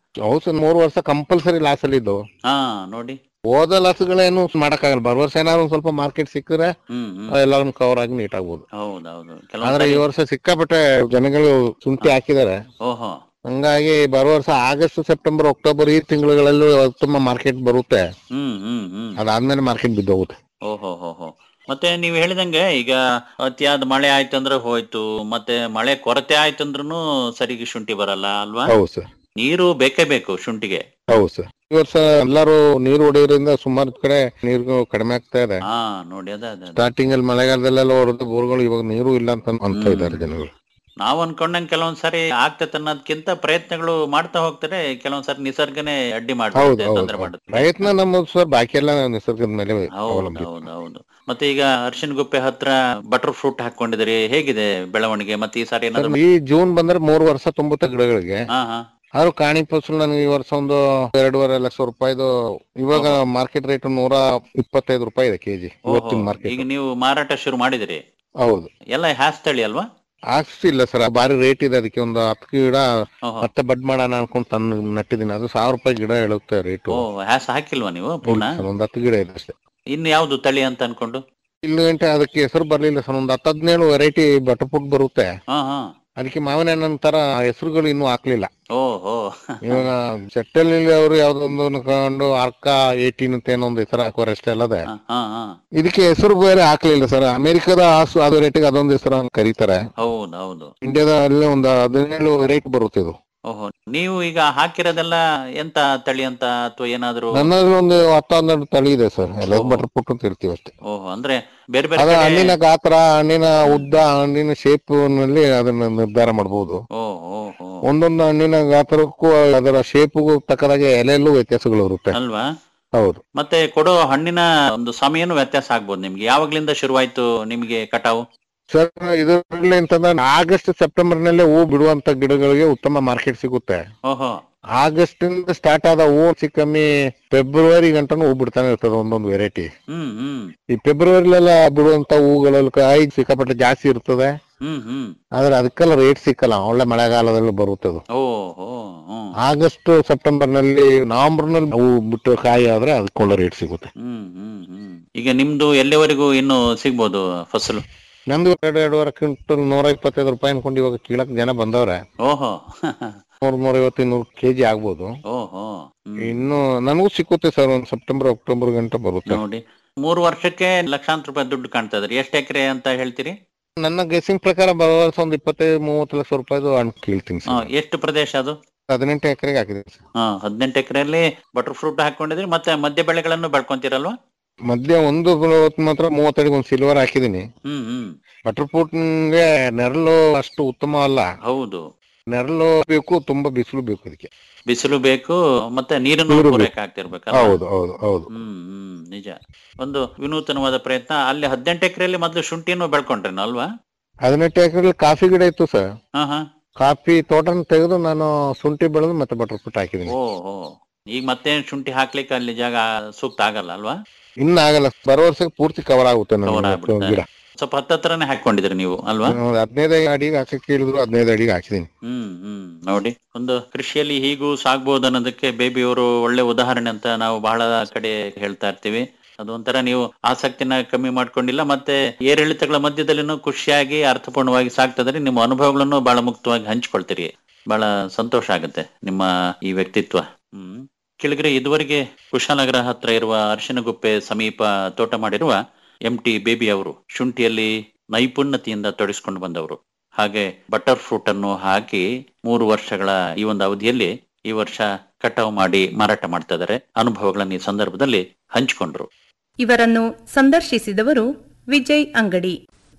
ಹೌದು ಸರ್ ಮೂರು ವರ್ಷ ಕಂಪಲ್ಸರಿ ಲಾಸ್ ಅಲ್ಲಿ ಇದ್ದು ಹಾ ನೋಡಿ ಹೋದ ಲಾಸ್ಗಳೇನು ಮಾಡಕ್ಕಾಗಲ್ಲ ಬರುವ ವರ್ಷ ಏನಾದ್ರು ಒಂದ್ ಸ್ವಲ್ಪ ಮಾರ್ಕೆಟ್ ಸಿಕ್ಕಿದ್ರೆ ಹ್ಮ್ ಹ್ಮ್ ಎಲ್ಲಾನು ಕವರ್ ಆಗಿ ನೀಟ್ ಆಗ್ಬೋದು ಹೌದೌದು ಆದ್ರೆ ಈ ಕೆಲವೊಂದು ವರ್ಷ ಸಿಕ್ಕಾಪಟ್ಟೆ ಜನಗಳು ಶುಂಠಿ ಹಾಕಿದ್ದಾರೆ ಓಹೋ ಹಂಗಾಗಿ ಬರುವ ವರ್ಷ ಆಗಸ್ಟ್ ಸೆಪ್ಟೆಂಬರ್ ಅಕ್ಟೋಬರ್ ಈ ತಿಂಗಳುಗಳಲ್ಲೂ ಉತ್ತಮ ಮಾರ್ಕೆಟ್ ಬರುತ್ತೆ ಹ್ಮ್ ಹ್ಮ್ ಹ್ಮ್ ಅದಾದ್ಮೇಲೆ ಮಾರ್ಕೆಟ್ ಬಿದ್ದೋಗುತ್ತೆ ಓಹೋ ಹೋ ಹೋ ಮತ್ತೆ ನೀವು ಹೇಳಿದಂಗೆ ಈಗ ಅತಿಯಾದ ಮಳೆ ಆಯ್ತಂದ್ರೆ ಹೋಯ್ತು ಮತ್ತೆ ಮಳೆ ಕೊರತೆ ಆಯ್ತಂದ್ರೂ ಸರಿಗೆ ಶುಂಠಿ ಬರಲ್ಲ ಅಲ್ವಾ ಹೌದು ಸರ್ ನೀರು ಬೇಕೇ ಬೇಕು ಶುಂಠಿಗೆ ಹೌದು ಸರ್ ಈ ವರ್ಷ ಎಲ್ಲರೂ ನೀರು ಹೊಡೆಯೋದ್ರಿಂದ ಸುಮಾರು ಕಡೆ ನೀರು ಕಡಿಮೆ ಆಗ್ತಾ ಇದೆ ಹಾ ನೋಡಿ ಅದ ಅದ ಅದ. ಸ್ಟಾರ್ಟಿಂಗ್ ಅಲ್ಲಿ ಮಳೆಗಾಲದಲ್ಲೆಲ್ಲ ಹೊಡೆದ ಬೋರ್ಗಳು ಇವಾಗ ನೀರು ಇಲ್ಲ ಅಂತ ಅಂತ ಇದ್ದಾರೆ ಜನಗಳು ನಾವ್ ಅನ್ಕೊಂಡಂಗ್ ಕೆಲವೊಂದ್ ಸಾರಿ ಆಗ್ತೈತೆ ಅನ್ನೋದಕ್ಕಿಂತ ಪ್ರಯತ್ನಗಳು ಮಾಡ್ತಾ ಹೋಗ್ತಾರೆ ಕೆಲವೊಂದ್ ಸಾರಿ ನಿಸರ್ಗನೇ ಅಡ್ಡಿ ಹೌದು ಮಾಡ್ತಾರೆ ಹೌದು ತೊಂದರೆ ಹೌದು. ಮಾಡುತ್ತೆ ಪ್ರಯತ್ನ ನಮ್ಮ ಸರ್ ಬಾಕಿ ಎಲ್ಲ ನಿಸರ್ಗದ ಮೇಲೆ ಹೌದು ಅವಲಂಬಿತ ಹೌದು ಹೌದು ಮತ್ತೆ ಈಗ ಅರ್ಶಿನ ಗುಪ್ಪೆ ಹತ್ರ ಬಟರ್ ಫ್ರೂಟ್ ಹಾಕೊಂಡಿದ್ರಿ ಹೇಗಿದೆ ಬೆಳವಣಿಗೆ ಮತ್ತೆ ಈ ಸಾರಿ ಸರ್, ಏನಾದ್ರು ಈ ಜೂನ್ ಬಂದ್ರೆ ಮೂರು ವರ್ಷ ತುಂಬುತ್ತೆ ಗಿಡಗಳಿಗೆ ಹಾ ಹಾ ಆದ್ರೂ ಕಾಣಿ ಫಸಲು ನನಗೆ ಈ ವರ್ಷ ಒಂದು ಎರಡೂವರೆ ಲಕ್ಷ ರೂಪಾಯಿದು ಇವಾಗ ಮಾರ್ಕೆಟ್ ರೇಟ್ ನೂರ ಇಪ್ಪತ್ತೈದು ರೂಪಾಯಿ ಇದೆ ಕೆಜಿ ಓಹೋ ಇವತ್ತಿನ ಈಗ ಮಾರ್ಕೆಟ್ ನೀವು ಮಾರಾಟ ಶುರು ಮಾಡಿದಿರಿ ಹೌದು ಎಲ್ಲ ಹ್ಯಾಸ್ ತಳಿ ಅಲ್ವಾ ಆಗ್ತಿಲ್ಲ ಸರ್ ಭಾರಿ ರೇಟ್ ಇದೆ ಅದಕ್ಕೆ ಒಂದು ಹತ್ತು ಗಿಡ ಓಹೋ ಮತ್ತೆ ಬಡ್ ಮಾಡೋಣ ಅನ್ಕೊಂಡ್ ತಂದು ನಟ್ಟಿದ್ದೀನಿ ಅದು ಸಾವಿರ ರೂಪಾಯಿ ಗಿಡ ಹೇಳುತ್ತೆ ರೇಟು ಓ ಹ್ಯಾಸ್ ಹಾಕಿಲ್ವಾ ನೀವು ಪುನಃ ಒಂದ್ ಹತ್ತು ಗಿಡ ಇದೆ ಅಷ್ಟೇ ಇನ್ನು ಯಾವ್ದು ತಳಿ ಅಂತ ಅನ್ಕೊಂಡು ಇಲ್ಲಿ ಗಂಟೆ ಅದಕ್ಕೆ ಹೆಸರು ಬರ್ಲಿಲ್ಲ ಸರ್ ಒಂದ್ ಹತ್ತು ಹದಿನೇಳು ವೆರೈಟಿ ಬಟರ್ಫುಟ್ ಬರುತ್ತೆ ಹಾ ಹಾ ಅದಕ್ಕೆ ಮಾವಿನ ಹಣ್ಣಂತರ ಹೆಸರುಗಳು ಇನ್ನೂ ಹಾಕ್ಲಿಲ್ಲ ಓಹೋ ಇವಾಗ ಚಟ್ಟಲ್ಲಿ ಅವರು ಯಾವ್ದೊಂದು ಕಂಡು ಅರ್ಕ ಏಟೀನ್ ಅಂತ ಏನೋ ಒಂದು ಹೆಸರು ಹಾಕೋರು ಅಷ್ಟೇ ಅಲ್ಲದೆ ಹಾ ಹಾ ಹಾ ಇದಕ್ಕೆ ಹೆಸರು ಬೇರೆ ಹಾಕ್ಲಿಲ್ಲ ಸರ್ ಅಮೆರಿಕದ ಹಾಸು ಅದು ರೇಟಿಗೆ ಅದೊಂದು ಹೆಸರು ಕರೀತಾರೆ ಹೌದು ಹೌದು ಇಂಡಿಯಾದ ಅಲ್ಲಿ ಒಂದು ಹದಿನೇಳು ರೇಟ್ ಬರುತ್ತೆ ಇದು ಓಹೋ ನೀವು ಈಗ ಹಾಕಿರೋದೆಲ್ಲ ಎಂತ ತಳಿ ಅಂತ ಅಥವಾ ಏನಾದ್ರು ನನ್ನಲ್ಲಿ ಒಂದು ಹತ್ತು ಹನ್ನೆರಡು ತಳಿ ಇದೆ ಸರ್ ಎಲ್ಲ ಬಟರ್ ಪುಟ್ ಅಂತ ಇರ್ತೀವಿ ಅಷ್ಟೇ ಓಹೋ ಅಂದ್ರೆ ಬೇರೆ ಬೇರೆ ಅದ ಕಡೆ- ಹಣ್ಣಿನ ಗಾತ್ರ ಹಣ್ಣಿನ ಉದ್ದ ಹಣ್ಣಿನ ಶೇಪ್ ನಲ್ಲಿ ಅದನ್ನ ನಿರ್ಧಾರ ಮಾಡಬಹುದು ಓ ಓ ಓ ಒಂದೊಂದು ಹಣ್ಣಿನ ಗಾತ್ರಕ್ಕೂ ಅದರ ಶೇಪ್ಗೂ ತಕ್ಕದಾಗೆ ಎಲೆಯಲ್ಲೂ ವ್ಯತ್ಯಾಸಗಳು ಇರುತ್ತೆ ಅಲ್ವಾ ಹೌದು ಮತ್ತೆ ಕೊಡೋ ಹಣ್ಣಿನ ಒಂದು ಸಮಯನೂ ವ್ಯತ್ಯಾಸ ಆಗ್ಬೋದು ನಿಮ್ಗೆ ಯಾವಾಗ್ಲಿಂದ ಶುರುವಾಯ್ತು ನಿಮ್ಗೆ ಕಟಾವು ಸರ್ ಇದರಲ್ಲಿ ಅಂತಂದ್ರೆ ಆಗಸ್ಟ್ ಸೆಪ್ಟೆಂಬರ್ ನಲ್ಲೇ ಹೂ ಬಿಡುವಂತ ಗಿಡಗಳಿಗೆ ಉತ್ತಮ ಮಾರ್ಕೆಟ್ ಸಿಗುತ್ತೆ ಓಹೋ ಆಗಸ್ಟ್ ಇಂದ ಸ್ಟಾರ್ಟ್ ಆದ ಹೂ ಹೆಚ್ಚು ಕಮ್ಮಿ ಫೆಬ್ರವರಿ ಗಂಟನೂ ಹೂ ಬಿಡ್ತಾನೆ ಇರ್ತದೆ ಒಂದೊಂದು ವೆರೈಟಿ ಹ್ಮ್ ಹ್ಮ್ ಈ ಫೆಬ್ರವರಿಲೆಲ್ಲ ಬಿಡುವಂತ ಹೂಗಳಲ್ಲಿ ಕಾಯಿ ಸಿಕ್ಕಾಪಟ್ಟೆ ಜಾಸ್ತಿ ಇರ್ತದೆ ಹ್ಮ್ ಹ್ಮ್ ಆದ್ರೆ ಅದಕ್ಕೆಲ್ಲ ರೇಟ್ ಸಿಕ್ಕಲ್ಲ ಒಳ್ಳೆ ಮಳೆಗಾಲದಲ್ಲಿ ಬರುತ್ತೆ ಅದು ಓಹೋ ಹ್ಮ್ ಆಗಸ್ಟ್ ಸೆಪ್ಟೆಂಬರ್ ನಲ್ಲಿ ನವೆಂಬರ್ ನಲ್ಲಿ ಹೂ ಬಿಟ್ಟು ಕಾಯಿ ಆದ್ರೆ ಅದಕ್ಕೆ ಒಳ್ಳೆ ರೇಟ್ ಸಿಗುತ್ತೆ ಹ್ಮ್ ಹ್ಮ್ ಹ್ಮ್ ಈಗ ನಿಮ್ದು ಎಲ್ಲಿವರೆಗೂ ಇನ್ನು ಸಿಗ್ಬೋದು ಫಸಲು ನಂದು ಎರಡು ಎರಡೂವರೆ ಕ್ವಿಂಟಲ್ ನೂರ ಇಪ್ಪತ್ತೈದು ರೂಪಾಯಿ ಅನ್ಕೊಂಡು ಇವಾಗ ಕೀಳಕ್ ಜನ ಬಂದವ್ರೆ ಓಹೋ ನೂರ್ ನೂರ ಐವತ್ತು ಇನ್ನೂರು ಕೆಜಿ ಆಗ್ಬೋದು ಓಹೋ ಹ್ಮ್. ಇನ್ನು ನನಗೂ ಸಿಕ್ಕುತ್ತೆ ಸರ್ ಒಂದ್ ಸೆಪ್ಟೆಂಬರ್ ಅಕ್ಟೋಬರ್ ಗಂಟೆ ಬರುತ್ತೆ ನೋಡಿ ಮೂರು ವರ್ಷಕ್ಕೆ ಲಕ್ಷಾಂತರ ರೂಪಾಯಿ ದುಡ್ಡು ಕಾಣ್ತಾ ಇದ್ರಿ ಎಷ್ಟು ಎಕರೆ ಅಂತ ಹೇಳ್ತೀರಿ ನನ್ನ ಗೆಸಿಂಗ್ ಪ್ರಕಾರ ಬರೋ ವರ್ಷ ಒಂದ್ ಇಪ್ಪತ್ತೈದು ಮೂವತ್ತು ಲಕ್ಷ ರೂಪಾಯಿದು ಹಣ್ಣು ಕೀಳ್ತೀನಿ ಹಾ, ಸರ್ ಎಷ್ಟು ಪ್ರದೇಶ ಅದು ಹದಿನೆಂಟು ಎಕರೆಗೆ ಹಾಕಿದ್ದೀನಿ ಸರ್ ಹಾ ಹದಿನೆಂಟು ಎಕರೆಯಲ್ಲಿ ಬಟರ್ ಫ್ರೂಟ್ ಹಾಕೊಂಡಿದ್ರಿ ಮತ್ತೆ ಮಧ್ಯ ಬೆಳೆಗಳನ್ನು ಬೆಳ್ಕೊಂತೀರಲ್ವಾ ಮಧ್ಯ ಒಂದು ಹೊತ್ತು ಮಾತ್ರ ಮೂವತ್ತಡಿಗೆ ಒಂದು ಸಿಲ್ವರ್ ಹಾಕಿದ್ದೀನಿ ಹ್ಮ್ ಹ್ಮ್ ಬಟರ್ ಫ್ರೂಟ್ಗೆ ನೆರಳು ಅಷ್ಟು ಉತ್ತಮ ಅಲ್ಲ ಹೌದು ನೆರಳು ಬೇಕು ತುಂಬಾ ಬಿಸಿಲು ಬೇಕು ಅದಕ್ಕೆ ಬಿಸಿಲು ಬೇಕು ಮತ್ತೆ ನೀರನ್ನು ನೀರು ಬೇಕು. ಪೂರೈಕೆ ಆಗ್ತಿರ್ಬೇಕಲ್ಲ ಹೌದು ಹೌದು ಹೌದು ಹ್ಮ್ ಹ್ಮ್ ನಿಜ ಒಂದು ವಿನೂತನವಾದ ಪ್ರಯತ್ನ ಅಲ್ಲಿ ಹದಿನೆಂಟು ಎಕರೆಯಲ್ಲಿ ಮೊದಲು ಶುಂಠಿಯನ್ನು ಬೆಳ್ಕೊಂಡ್ರೇನು ಅಲ್ವಾ ಹದಿನೆಂಟು ಎಕರೆಲಿ ಕಾಫಿ ಗಿಡ ಇತ್ತು ಸರ್ ಹಾ ಹಾ ಕಾಫಿ ತೋಟನ ತೆಗೆದು ನಾನು ಶುಂಠಿ ಬೆಳೆದು ಮತ್ತೆ ಬಟರ್ ಫ್ರೂಟ್ ಹಾಕಿದ್ದೀನಿ ಓ ಓ ಈಗ ಮತ್ತೆ ಶುಂಠಿ ಹಾಕ್ಲಿಕ್ಕೆ ಅಲ್ಲಿ ಜಾಗ ಸೂಕ್ತ ಆಗಲ್ಲ ಅಲ್ವಾ ಇನ್ನ ಆಗಲ್ಲ ಬರೋ ವರ್ಷಕ್ಕೆ ಪೂರ್ತಿ ಕವರ್ ಆಗುತ್ತೆ ಕವರ್ ನನ್ನ ಆಗ್ಬಿಡುತ್ತೆ ಗಿಡ ಸ್ವಲ್ಪ ಹತ್ತತ್ರನೇ ಹಾಕೊಂಡಿದ್ರಿ ನೀವು ಅಲ್ವಾ ಒಂದು ಹದಿನೈದು ಅಡಿಗೆ ಹಾಕಕ್ಕೆ ಕೇಳಿದ್ರು ಹದಿನೈದು ಅಡಿಗೆ ಹಾಕಿದ್ದೀನಿ ಹ್ಮ್ ಹ್ಮ್ ನೋಡಿ ಒಂದು ಕೃಷಿಯಲ್ಲಿ ಹೀಗೂ ಸಾಗ್ಬೋದು ಅನ್ನೋದಕ್ಕೆ ಬೇಬಿ ಅವರು ಒಳ್ಳೆ ಉದಾಹರಣೆ ಅಂತ ನಾವು ಬಹಳ ಕಡೆ ಹೇಳ್ತಾ ಇರ್ತೀವಿ ಅದೊಂಥರ ನೀವು ಆಸಕ್ತಿನ ಕಮ್ಮಿ ಮಾಡ್ಕೊಂಡಿಲ್ಲ ಮತ್ತೆ ಏರಿಳಿತಗಳ ಮಧ್ಯದಲ್ಲಿನೂ ಖುಷಿಯಾಗಿ ಅರ್ಥಪೂರ್ಣವಾಗಿ ಸಾಗ್ತದ್ರೆ ನಿಮ್ಮ ಅನುಭವಗಳನ್ನು ಬಹಳ ಮುಕ್ತವಾಗಿ ಹಂಚ್ಕೊಳ್ತೀರಿ ಬಹಳ ಸಂತೋಷ ಆಗುತ್ತೆ ನಿಮ್ಮ ಈ ವ್ಯಕ್ತಿತ್ವ ಹ್ಮ್ ಕೆಳಗರೆ ಇದುವರೆಗೆ ಕುಶಾಲನಗರ ಹತ್ರ ಇರುವ ಅರಿಶಿನಗುಪ್ಪೆ ಸಮೀಪ ತೋಟ ಮಾಡಿರುವ ಎಂ ಟಿ ಬೇಬಿ ಅವರು ಶುಂಠಿಯಲ್ಲಿ ನೈಪುಣ್ಯತೆಯಿಂದ ತೊಡಗಿಸಿಕೊಂಡು ಬಂದವರು ಹಾಗೆ ಬಟರ್ ಫ್ರೂಟ್ ಅನ್ನು ಹಾಕಿ ಮೂರು ವರ್ಷಗಳ ಈ ಒಂದು ಅವಧಿಯಲ್ಲಿ ಈ ವರ್ಷ ಕಟಾವು ಮಾಡಿ ಮಾರಾಟ ಮಾಡ್ತಾ ಇದ್ದಾರೆ ಅನುಭವಗಳನ್ನು ಈ ಸಂದರ್ಭದಲ್ಲಿ ಹಂಚಿಕೊಂಡ್ರು ಇವರನ್ನು ಸಂದರ್ಶಿಸಿದವರು ವಿಜಯ್ ಅಂಗಡಿ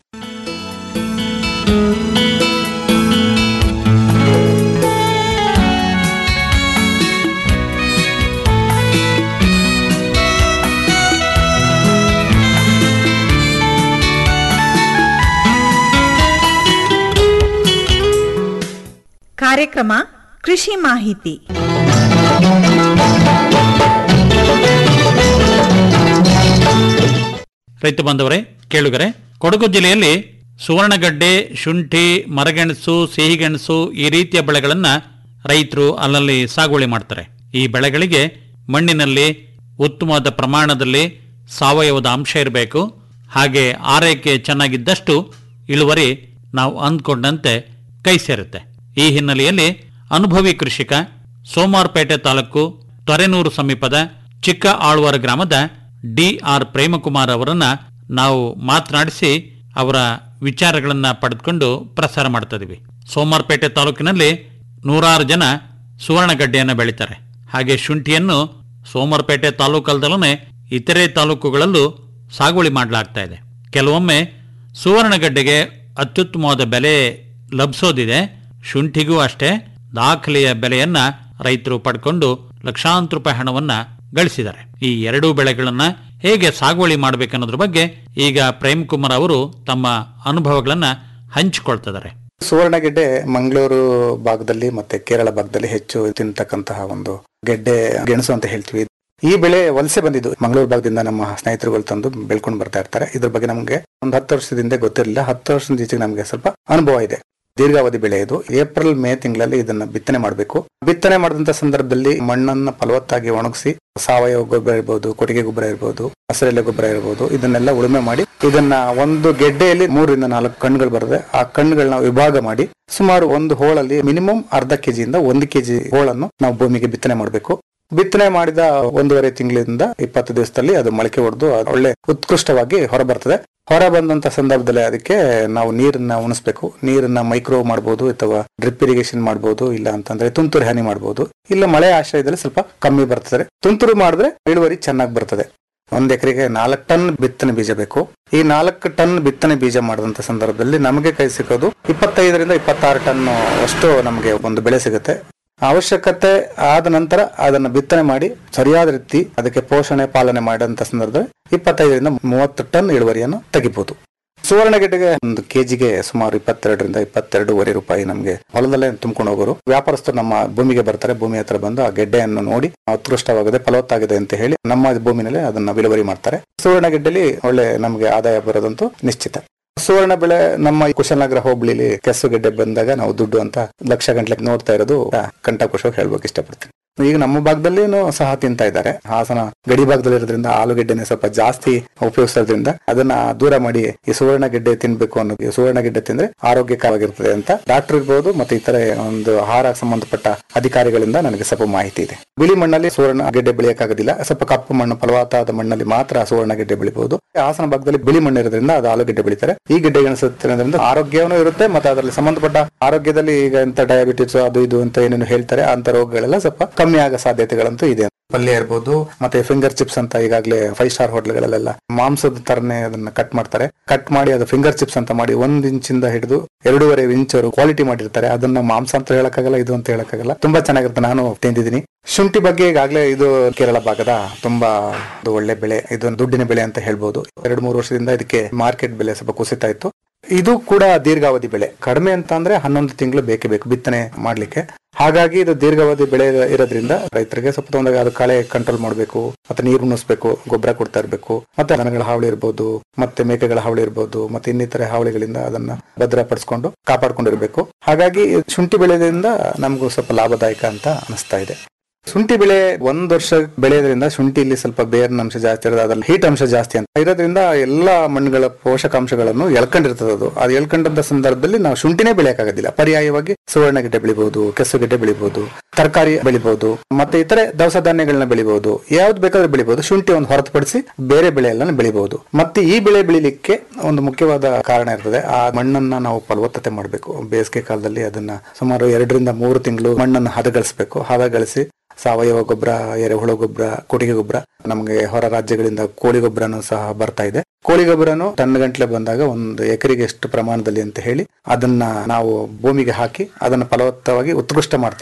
ಕಾರ್ಯಕ್ರಮ ಕೃಷಿ ಮಾಹಿತಿ ರೈತ ಬಾಂಧವರೇ ಕೇಳುಗರೆ ಕೊಡಗು ಜಿಲ್ಲೆಯಲ್ಲಿ ಸುವರ್ಣಗಡ್ಡೆ ಶುಂಠಿ ಮರಗೆಣಸು ಸಿಹಿಗೆಣಸು ಈ ರೀತಿಯ ಬೆಳೆಗಳನ್ನ ರೈತರು ಅಲ್ಲಲ್ಲಿ ಸಾಗುವಳಿ ಮಾಡ್ತಾರೆ ಈ ಬೆಳೆಗಳಿಗೆ ಮಣ್ಣಿನಲ್ಲಿ ಉತ್ತಮವಾದ ಪ್ರಮಾಣದಲ್ಲಿ ಸಾವಯವದ ಅಂಶ ಇರಬೇಕು ಹಾಗೆ ಆರೈಕೆ ಚೆನ್ನಾಗಿದ್ದಷ್ಟು ಇಳುವರಿ ನಾವು ಅಂದ್ಕೊಂಡಂತೆ ಕೈ ಸೇರುತ್ತೆ ಈ ಹಿನ್ನೆಲೆಯಲ್ಲಿ ಅನುಭವಿ ಕೃಷಿಕ ಸೋಮಾರ್ಪೇಟೆ ತಾಲೂಕು ತೊರೆನೂರು ಸಮೀಪದ ಚಿಕ್ಕ ಆಳ್ವಾರ ಗ್ರಾಮದ ಡಿ ಆರ್ ಪ್ರೇಮಕುಮಾರ್ ಅವರನ್ನ ನಾವು ಮಾತನಾಡಿಸಿ ಅವರ ವಿಚಾರಗಳನ್ನ ಪಡೆದುಕೊಂಡು ಪ್ರಸಾರ ಮಾಡ್ತಾ ಇದೀವಿ ಸೋಮಾರ್ಪೇಟೆ ತಾಲೂಕಿನಲ್ಲಿ ನೂರಾರು ಜನ ಸುವರ್ಣಗಡ್ಡೆಯನ್ನು ಬೆಳೀತಾರೆ ಹಾಗೆ ಶುಂಠಿಯನ್ನು ಸೋಮವಾರಪೇಟೆ ತಾಲೂಕಲ್ದಲ್ಲೇ ಇತರೆ ತಾಲೂಕುಗಳಲ್ಲೂ ಸಾಗುವಳಿ ಮಾಡಲಾಗ್ತಾ ಇದೆ ಕೆಲವೊಮ್ಮೆ ಸುವರ್ಣಗಡ್ಡೆಗೆ ಅತ್ಯುತ್ತಮವಾದ ಬೆಲೆ ಲಭಿಸೋದಿದೆ ಶುಂಠಿಗೂ ಅಷ್ಟೇ ದಾಖಲೆಯ ಬೆಲೆಯನ್ನ ರೈತರು ಪಡ್ಕೊಂಡು ಲಕ್ಷಾಂತರ ರೂಪಾಯಿ ಹಣವನ್ನ ಗಳಿಸಿದ್ದಾರೆ ಈ ಎರಡೂ ಬೆಳೆಗಳನ್ನ ಹೇಗೆ ಸಾಗುವಳಿ ಮಾಡಬೇಕನ್ನೋದ್ರ ಬಗ್ಗೆ ಈಗ ಪ್ರೇಮ್ ಕುಮಾರ್ ಅವರು ತಮ್ಮ ಅನುಭವಗಳನ್ನ ಹಂಚಿಕೊಳ್ತಿದ್ದಾರೆ ಸುವರ್ಣಗೆಡ್ಡೆ ಮಂಗಳೂರು ಭಾಗದಲ್ಲಿ ಮತ್ತೆ ಕೇರಳ ಭಾಗದಲ್ಲಿ ಹೆಚ್ಚು ತಿಂತಕ್ಕಂತಹ ಒಂದು ಗೆಡ್ಡೆ ಗೆಣಸು ಅಂತ ಹೇಳ್ತೀವಿ ಈ ಬೆಳೆ ವಲಸೆ ಬಂದಿದ್ದು ಮಂಗಳೂರು ಭಾಗದಿಂದ ನಮ್ಮ ಸ್ನೇಹಿತರುಗಳು ತಂದು ಬೆಳ್ಕೊಂಡು ಬರ್ತಾ ಇರ್ತಾರೆ ಇದ್ರ ಬಗ್ಗೆ ನಮಗೆ ಒಂದು ಹತ್ತು ವರ್ಷದಿಂದ ಗೊತ್ತಿರಲಿಲ್ಲ ಹತ್ತು ವರ್ಷದ ಈಚೆಗೆ ನಮಗೆ ಸ್ವಲ್ಪ ಅನುಭವ ಇದೆ ದೀರ್ಘಾವಧಿ ಬೆಳೆ ಇದು ಏಪ್ರಿಲ್ ಮೇ ತಿಂಗಳಲ್ಲಿ ಇದನ್ನ ಬಿತ್ತನೆ ಮಾಡಬೇಕು ಬಿತ್ತನೆ ಮಾಡಿದಂತ ಸಂದರ್ಭದಲ್ಲಿ ಮಣ್ಣನ್ನ ಫಲವತ್ತಾಗಿ ಒಣಗಿಸಿ ಸಾವಯವ ಗೊಬ್ಬರ ಇರ್ಬೋದು ಕೊಟ್ಟಿಗೆ ಗೊಬ್ಬರ ಇರ್ಬೋದು ಹಸಿರೆಲೆ ಗೊಬ್ಬರ ಇರ್ಬೋದು ಇದನ್ನೆಲ್ಲ ಉಳುಮೆ ಮಾಡಿ ಇದನ್ನ ಒಂದು ಗೆಡ್ಡೆಯಲ್ಲಿ ಮೂರರಿಂದ ನಾಲ್ಕು ಕಣ್ಣುಗಳು ಬರುತ್ತೆ ಆ ಕಣ್ಣುಗಳನ್ನ ವಿಭಾಗ ಮಾಡಿ ಸುಮಾರು ಒಂದು ಹೋಳಲ್ಲಿ ಮಿನಿಮಮ್ ಅರ್ಧ ಕೆಜಿಯಿಂದ ಒಂದು ಕೆಜಿ ಹೋಳನ್ನು ನಾವು ಭೂಮಿಗೆ ಬಿತ್ತನೆ ಮಾಡಬೇಕು ಬಿತ್ತನೆ ಮಾಡಿದ ಒಂದೂವರೆ ತಿಂಗಳಿಂದ ಇಪ್ಪತ್ತು ದಿವಸದಲ್ಲಿ ಅದು ಮೊಳಕೆ ಹೊಡೆದು ಒಳ್ಳೆ ಉತ್ಕೃಷ್ಟವಾಗಿ ಹೊರಬರ್ತದೆ ಹೊರ ಬಂದಂತ ಸಂದರ್ಭದಲ್ಲಿ ಅದಕ್ಕೆ ನಾವು ನೀರನ್ನ ಉಣಿಸ್ಬೇಕು ನೀರನ್ನ ಮೈಕ್ರೋ ಮಾಡಬಹುದು ಅಥವಾ ಡ್ರಿಪ್ ಇರಿಗೇಷನ್ ಮಾಡಬಹುದು ಇಲ್ಲ ಅಂತಂದ್ರೆ ತುಂತುರು ಹಾನಿ ಮಾಡಬಹುದು ಇಲ್ಲ ಮಳೆ ಆಶ್ರಯದಲ್ಲಿ ಸ್ವಲ್ಪ ಕಮ್ಮಿ ಬರ್ತದೆ ತುಂತುರು ಮಾಡಿದ್ರೆ ಇಳುವರಿ ಚೆನ್ನಾಗಿ ಬರ್ತದೆ ಒಂದ್ ಎಕರೆಗೆ ನಾಲ್ಕು ಟನ್ ಬಿತ್ತನೆ ಬೀಜ ಬೇಕು ಈ ನಾಲ್ಕು ಟನ್ ಬಿತ್ತನೆ ಬೀಜ ಮಾಡಿದಂತ ಸಂದರ್ಭದಲ್ಲಿ ನಮಗೆ ಕೈ ಸಿಗೋದು ಇಪ್ಪತ್ತೈದರಿಂದ ಇಪ್ಪತ್ತಾರು ಟನ್ ಅಷ್ಟು ನಮಗೆ ಒಂದು ಬೆಳೆ ಸಿಗುತ್ತೆ ಅವಶ್ಯಕತೆ ಆದ ನಂತರ ಅದನ್ನ ಬಿತ್ತನೆ ಮಾಡಿ ಸರಿಯಾದ ರೀತಿ ಅದಕ್ಕೆ ಪೋಷಣೆ ಪಾಲನೆ ಮಾಡಿದಂತ ಸಂದರ್ಭದಲ್ಲಿ ಇಪ್ಪತ್ತೈದರಿಂದ ಮೂವತ್ತು ಟನ್ ಇಳುವರಿಯನ್ನು ತೆಗಿಬಹುದು ಸುವರ್ಣಗೆಡ್ಡೆಗೆ ಒಂದು ಕೆಜಿಗೆ ಸುಮಾರು ಇಪ್ಪತ್ತೆರಡರಿಂದ ಇಪ್ಪತ್ತೆರಡೂವರೆ ರೂಪಾಯಿ ನಮಗೆ ಹೊಲದಲ್ಲೇ ತುಂಬಿಕೊಂಡು ಹೋಗೋರು ವ್ಯಾಪಾರಸ್ಥರು ನಮ್ಮ ಭೂಮಿಗೆ ಬರ್ತಾರೆ ಭೂಮಿ ಹತ್ರ ಬಂದು ಆ ಗೆಡ್ಡೆಯನ್ನು ನೋಡಿ ಉತ್ಕೃಷ್ಟವಾಗಿದೆ ಫಲವತ್ತಾಗಿದೆ ಅಂತ ಹೇಳಿ ನಮ್ಮ ಭೂಮಿನಲ್ಲಿ ಅದನ್ನ ವಿಲೇವಾರಿ ಮಾಡ್ತಾರೆ ಸುವರ್ಣಗೆಡ್ಡೆಲಿ ಒಳ್ಳೆ ನಮಗೆ ಆದಾಯ ಬರೋದಂತೂ ನಿಶ್ಚಿತ ಸುವರ್ಣ ಬೆಳೆ ನಮ್ಮ ಕುಶಲನಗರ ಹೋಬಳಿಲಿ ಕೆಸುಗೆಡ್ಡೆ ಬಂದಾಗ ನಾವು ದುಡ್ಡು ಅಂತ ಲಕ್ಷ ಗಂಟ್ಲೆ ನೋಡ್ತಾ ಇರೋದು ಕಂಠಕುಶವಾಗಿ ಹೇಳ್ಬೇಕು ಇಷ್ಟಪಡ್ತೀನಿ ಈಗ ನಮ್ಮ ಭಾಗದಲ್ಲಿನೂ ಸಹ ತಿಂತಾ ಇದ್ದಾರೆ ಹಾಸನ ಗಡಿ ಭಾಗದಲ್ಲಿ ಇರೋದ್ರಿಂದ ಆಲೂಗೆಡ್ಡೆನೆ ಸ್ವಲ್ಪ ಜಾಸ್ತಿ ಉಪಯೋಗಿಸೋದ್ರಿಂದ ಅದನ್ನ ದೂರ ಮಾಡಿ ಈ ಸುವರ್ಣ ಗೆಡ್ಡೆ ತಿನ್ಬೇಕು ಅನ್ನೋದು ಈ ಸುವರ್ಣ ಗೆಡ್ಡೆ ತಿಂದ್ರೆ ಆರೋಗ್ಯಕರವಾಗಿರ್ತದೆ ಅಂತ ಡಾಕ್ಟರ್ ಇರ್ಬೋದು ಮತ್ತೆ ಇತರೆ ಒಂದು ಆಹಾರ ಸಂಬಂಧಪಟ್ಟ ಅಧಿಕಾರಿಗಳಿಂದ ನನಗೆ ಸ್ವಲ್ಪ ಮಾಹಿತಿ ಇದೆ ಬಿಳಿ ಮಣ್ಣಲ್ಲಿ ಸುವರ್ಣ ಗೆಡ್ಡೆ ಬೆಳೆಯಕ್ಕಾಗೋದಿಲ್ಲ ಸ್ವಲ್ಪ ಕಪ್ಪು ಮಣ್ಣು ಫಲವತ್ತಾದ ಮಣ್ಣಲ್ಲಿ ಮಾತ್ರ ಸುವರ್ಣ ಗೆಡ್ಡೆ ಬೆಳಿಬಹುದು ಹಾಸನ ಭಾಗದಲ್ಲಿ ಬಿಳಿ ಮಣ್ಣು ಇರೋದ್ರಿಂದ ಅದು ಆಲೂಗೆಡ್ಡೆ ಬೆಳಿತಾರೆ ಈ ಗೆಡ್ಡೆ ಗೆಣಸುತ್ತಿರೋದ್ರಿಂದ ಆರೋಗ್ಯವೂ ಇರುತ್ತೆ ಮತ್ತೆ ಅದರಲ್ಲಿ ಸಂಬಂಧಪಟ್ಟ ಆರೋಗ್ಯದಲ್ಲಿ ಈಗ ಎಂತ ಡಯಾಬಿಟಿಸ್ ಅದು ಇದು ಅಂತ ಏನೇನು ಹೇಳ್ತಾರೆ ಅಂತ ರೋಗಗಳೆಲ್ಲ ಸ್ವಲ್ಪ ಕಮ್ಮಿ ಆಗೋ ಸಾಧ್ಯತೆಗಳಂತೂ ಇದೆ ಪಲ್ಯ ಇರ್ಬೋದು ಮತ್ತೆ ಫಿಂಗರ್ ಚಿಪ್ಸ್ ಅಂತ ಈಗಾಗಲೇ ಫೈವ್ ಸ್ಟಾರ್ ಹೋಟ್ಲ್ಗಳಲ್ಲೆಲ್ಲ ಮಾಂಸದ ತರನೇ ಅದನ್ನ ಕಟ್ ಮಾಡ್ತಾರೆ ಕಟ್ ಮಾಡಿ ಅದು ಫಿಂಗರ್ ಚಿಪ್ಸ್ ಅಂತ ಮಾಡಿ ಒಂದ್ ಇಂಚಿಂದ ಹಿಡಿದು ಎರಡೂವರೆ ಇಂಚ್ ಕ್ವಾಲಿಟಿ ಮಾಡಿರ್ತಾರೆ ಅದನ್ನ ಮಾಂಸ ಅಂತ ಹೇಳಕ್ಕಾಗಲ್ಲ ಇದು ಅಂತ ಹೇಳಕ್ಕಾಗಲ್ಲ ತುಂಬಾ ಚೆನ್ನಾಗಿರುತ್ತೆ ನಾನು ತಿಂದಿದ್ದೀನಿ ಶುಂಠಿ ಬಗ್ಗೆ ಈಗಾಗಲೇ ಇದು ಕೇರಳ ಭಾಗದ ತುಂಬಾ ಒಂದು ಒಳ್ಳೆ ಬೆಳೆ ಇದು ದುಡ್ಡಿನ ಬೆಳೆ ಅಂತ ಹೇಳ್ಬೋದು ಎರಡು ಮೂರು ವರ್ಷದಿಂದ ಇದಕ್ಕೆ ಮಾರ್ಕೆಟ್ ಬೆಲೆ ಸ್ವಲ್ಪ ಕುಸಿತಾ ಇತ್ತು ಇದು ಕೂಡ ದೀರ್ಘಾವಧಿ ಬೆಳೆ ಕಡಿಮೆ ಅಂತ ಅಂದ್ರೆ ಹನ್ನೊಂದು ತಿಂಗಳು ಬೇಕೇ ಬೇಕು ಬಿತ್ತನೆ ಮಾಡ್ಲಿಕ್ಕೆ ಹಾಗಾಗಿ ಇದು ದೀರ್ಘಾವಧಿ ಬೆಳೆ ಇರೋದ್ರಿಂದ ರೈತರಿಗೆ ಸ್ವಲ್ಪ ತೊಂದರೆ ಅದು ಕಳೆ ಕಂಟ್ರೋಲ್ ಮಾಡಬೇಕು ಮತ್ತೆ ನೀರು ಉಣಿಸ್ಬೇಕು ಗೊಬ್ಬರ ಕೊಡ್ತಾ ಇರಬೇಕು ಮತ್ತೆ ದನಗಳ ಹಾವಳಿ ಇರ್ಬೋದು ಮತ್ತೆ ಮೇಕೆಗಳ ಹಾವಳಿ ಇರ್ಬೋದು ಮತ್ತೆ ಇನ್ನಿತರೆ ಹಾವಳಿಗಳಿಂದ ಅದನ್ನ ಭದ್ರಪಡಿಸ್ಕೊಂಡು ಕಾಪಾಡ್ಕೊಂಡಿರ್ಬೇಕು ಹಾಗಾಗಿ ಶುಂಠಿ ಬೆಳೆದಿಂದ ನಮಗೂ ಸ್ವಲ್ಪ ಲಾಭದಾಯಕ ಅಂತ ಅನಿಸ್ತಾ ಇದೆ ಶುಂಠಿ ಬೆಳೆ ಒಂದ್ ವರ್ಷ ಬೆಳೆಯೋದ್ರಿಂದ ಶುಂಠಿಲಿ ಸ್ವಲ್ಪ ಬೇರಿನ ಅಂಶ ಜಾಸ್ತಿ ಇರೋದು ಅದ್ರಲ್ಲಿ ಹೀಟ್ ಅಂಶ ಜಾಸ್ತಿ ಅಂತ ಇರೋದ್ರಿಂದ ಎಲ್ಲಾ ಮಣ್ಣುಗಳ ಪೋಷಕಾಂಶಗಳನ್ನು ಎಳ್ಕೊಂಡಿರ್ತದೆ ಅದು ಅದು ಎಳ್ಕೊಂಡಂತ ಸಂದರ್ಭದಲ್ಲಿ ನಾವು ಶುಂಠಿನೇ ಬೆಳೆಯಕ್ಕಾಗೋದಿಲ್ಲ ಪರ್ಯಾಯವಾಗಿ ಸುವರ್ಣಗೆಡ್ಡೆ ಬೆಳಿಬಹುದು ಕೆಸುಗೆಡ್ಡೆ ಬೆಳಿಬಹುದು ತರಕಾರಿ ಬೆಳಿಬಹುದು ಮತ್ತೆ ಇತರೆ ದವಸ ಧಾನ್ಯಗಳನ್ನ ಬೆಳಿಬಹುದು ಯಾವ್ದು ಬೇಕಾದ್ರೂ ಬೆಳಿಬಹುದು ಶುಂಠಿ ಒಂದು ಹೊರತುಪಡಿಸಿ ಬೇರೆ ಬೆಳೆ ಎಲ್ಲ ಬೆಳಿಬಹುದು ಮತ್ತೆ ಈ ಬೆಳೆ ಬೆಳಿಲಿಕ್ಕೆ ಒಂದು ಮುಖ್ಯವಾದ ಕಾರಣ ಇರ್ತದೆ ಆ ಮಣ್ಣನ್ನ ನಾವು ಫಲವತ್ತತೆ ಮಾಡಬೇಕು ಬೇಸಿಗೆ ಕಾಲದಲ್ಲಿ ಅದನ್ನ ಸುಮಾರು ಎರಡರಿಂದ ಮೂರು ತಿಂಗಳು ಮಣ್ಣನ್ನು ಹದಗಳಿಸಬೇಕು ಹದಗಳಿಸಿ ಸಾವಯವ ಗೊಬ್ಬರ ಎರೆಹುಳ ಗೊಬ್ಬರ ಕೊಟ್ಟಿಗೆ ಗೊಬ್ಬರ ನಮಗೆ ಹೊರ ರಾಜ್ಯಗಳಿಂದ ಕೋಳಿ ಗೊಬ್ಬರನು ಸಹ ಬರ್ತಾ ಇದೆ ಕೋಳಿ ಗೊಬ್ಬರನು ಟನ್ ಗಂಟ್ಲೆ ಬಂದಾಗ ಒಂದು ಎಕರೆಗೆ ಎಷ್ಟು ಪ್ರಮಾಣದಲ್ಲಿ ಅಂತ ಹೇಳಿ ಅದನ್ನ ನಾವು ಭೂಮಿಗೆ ಹಾಕಿ ಅದನ್ನ ಫಲವತ್ತವಾಗಿ ಉತ್ಕೃಷ್ಟ ಮಾಡ್ತೀವಿ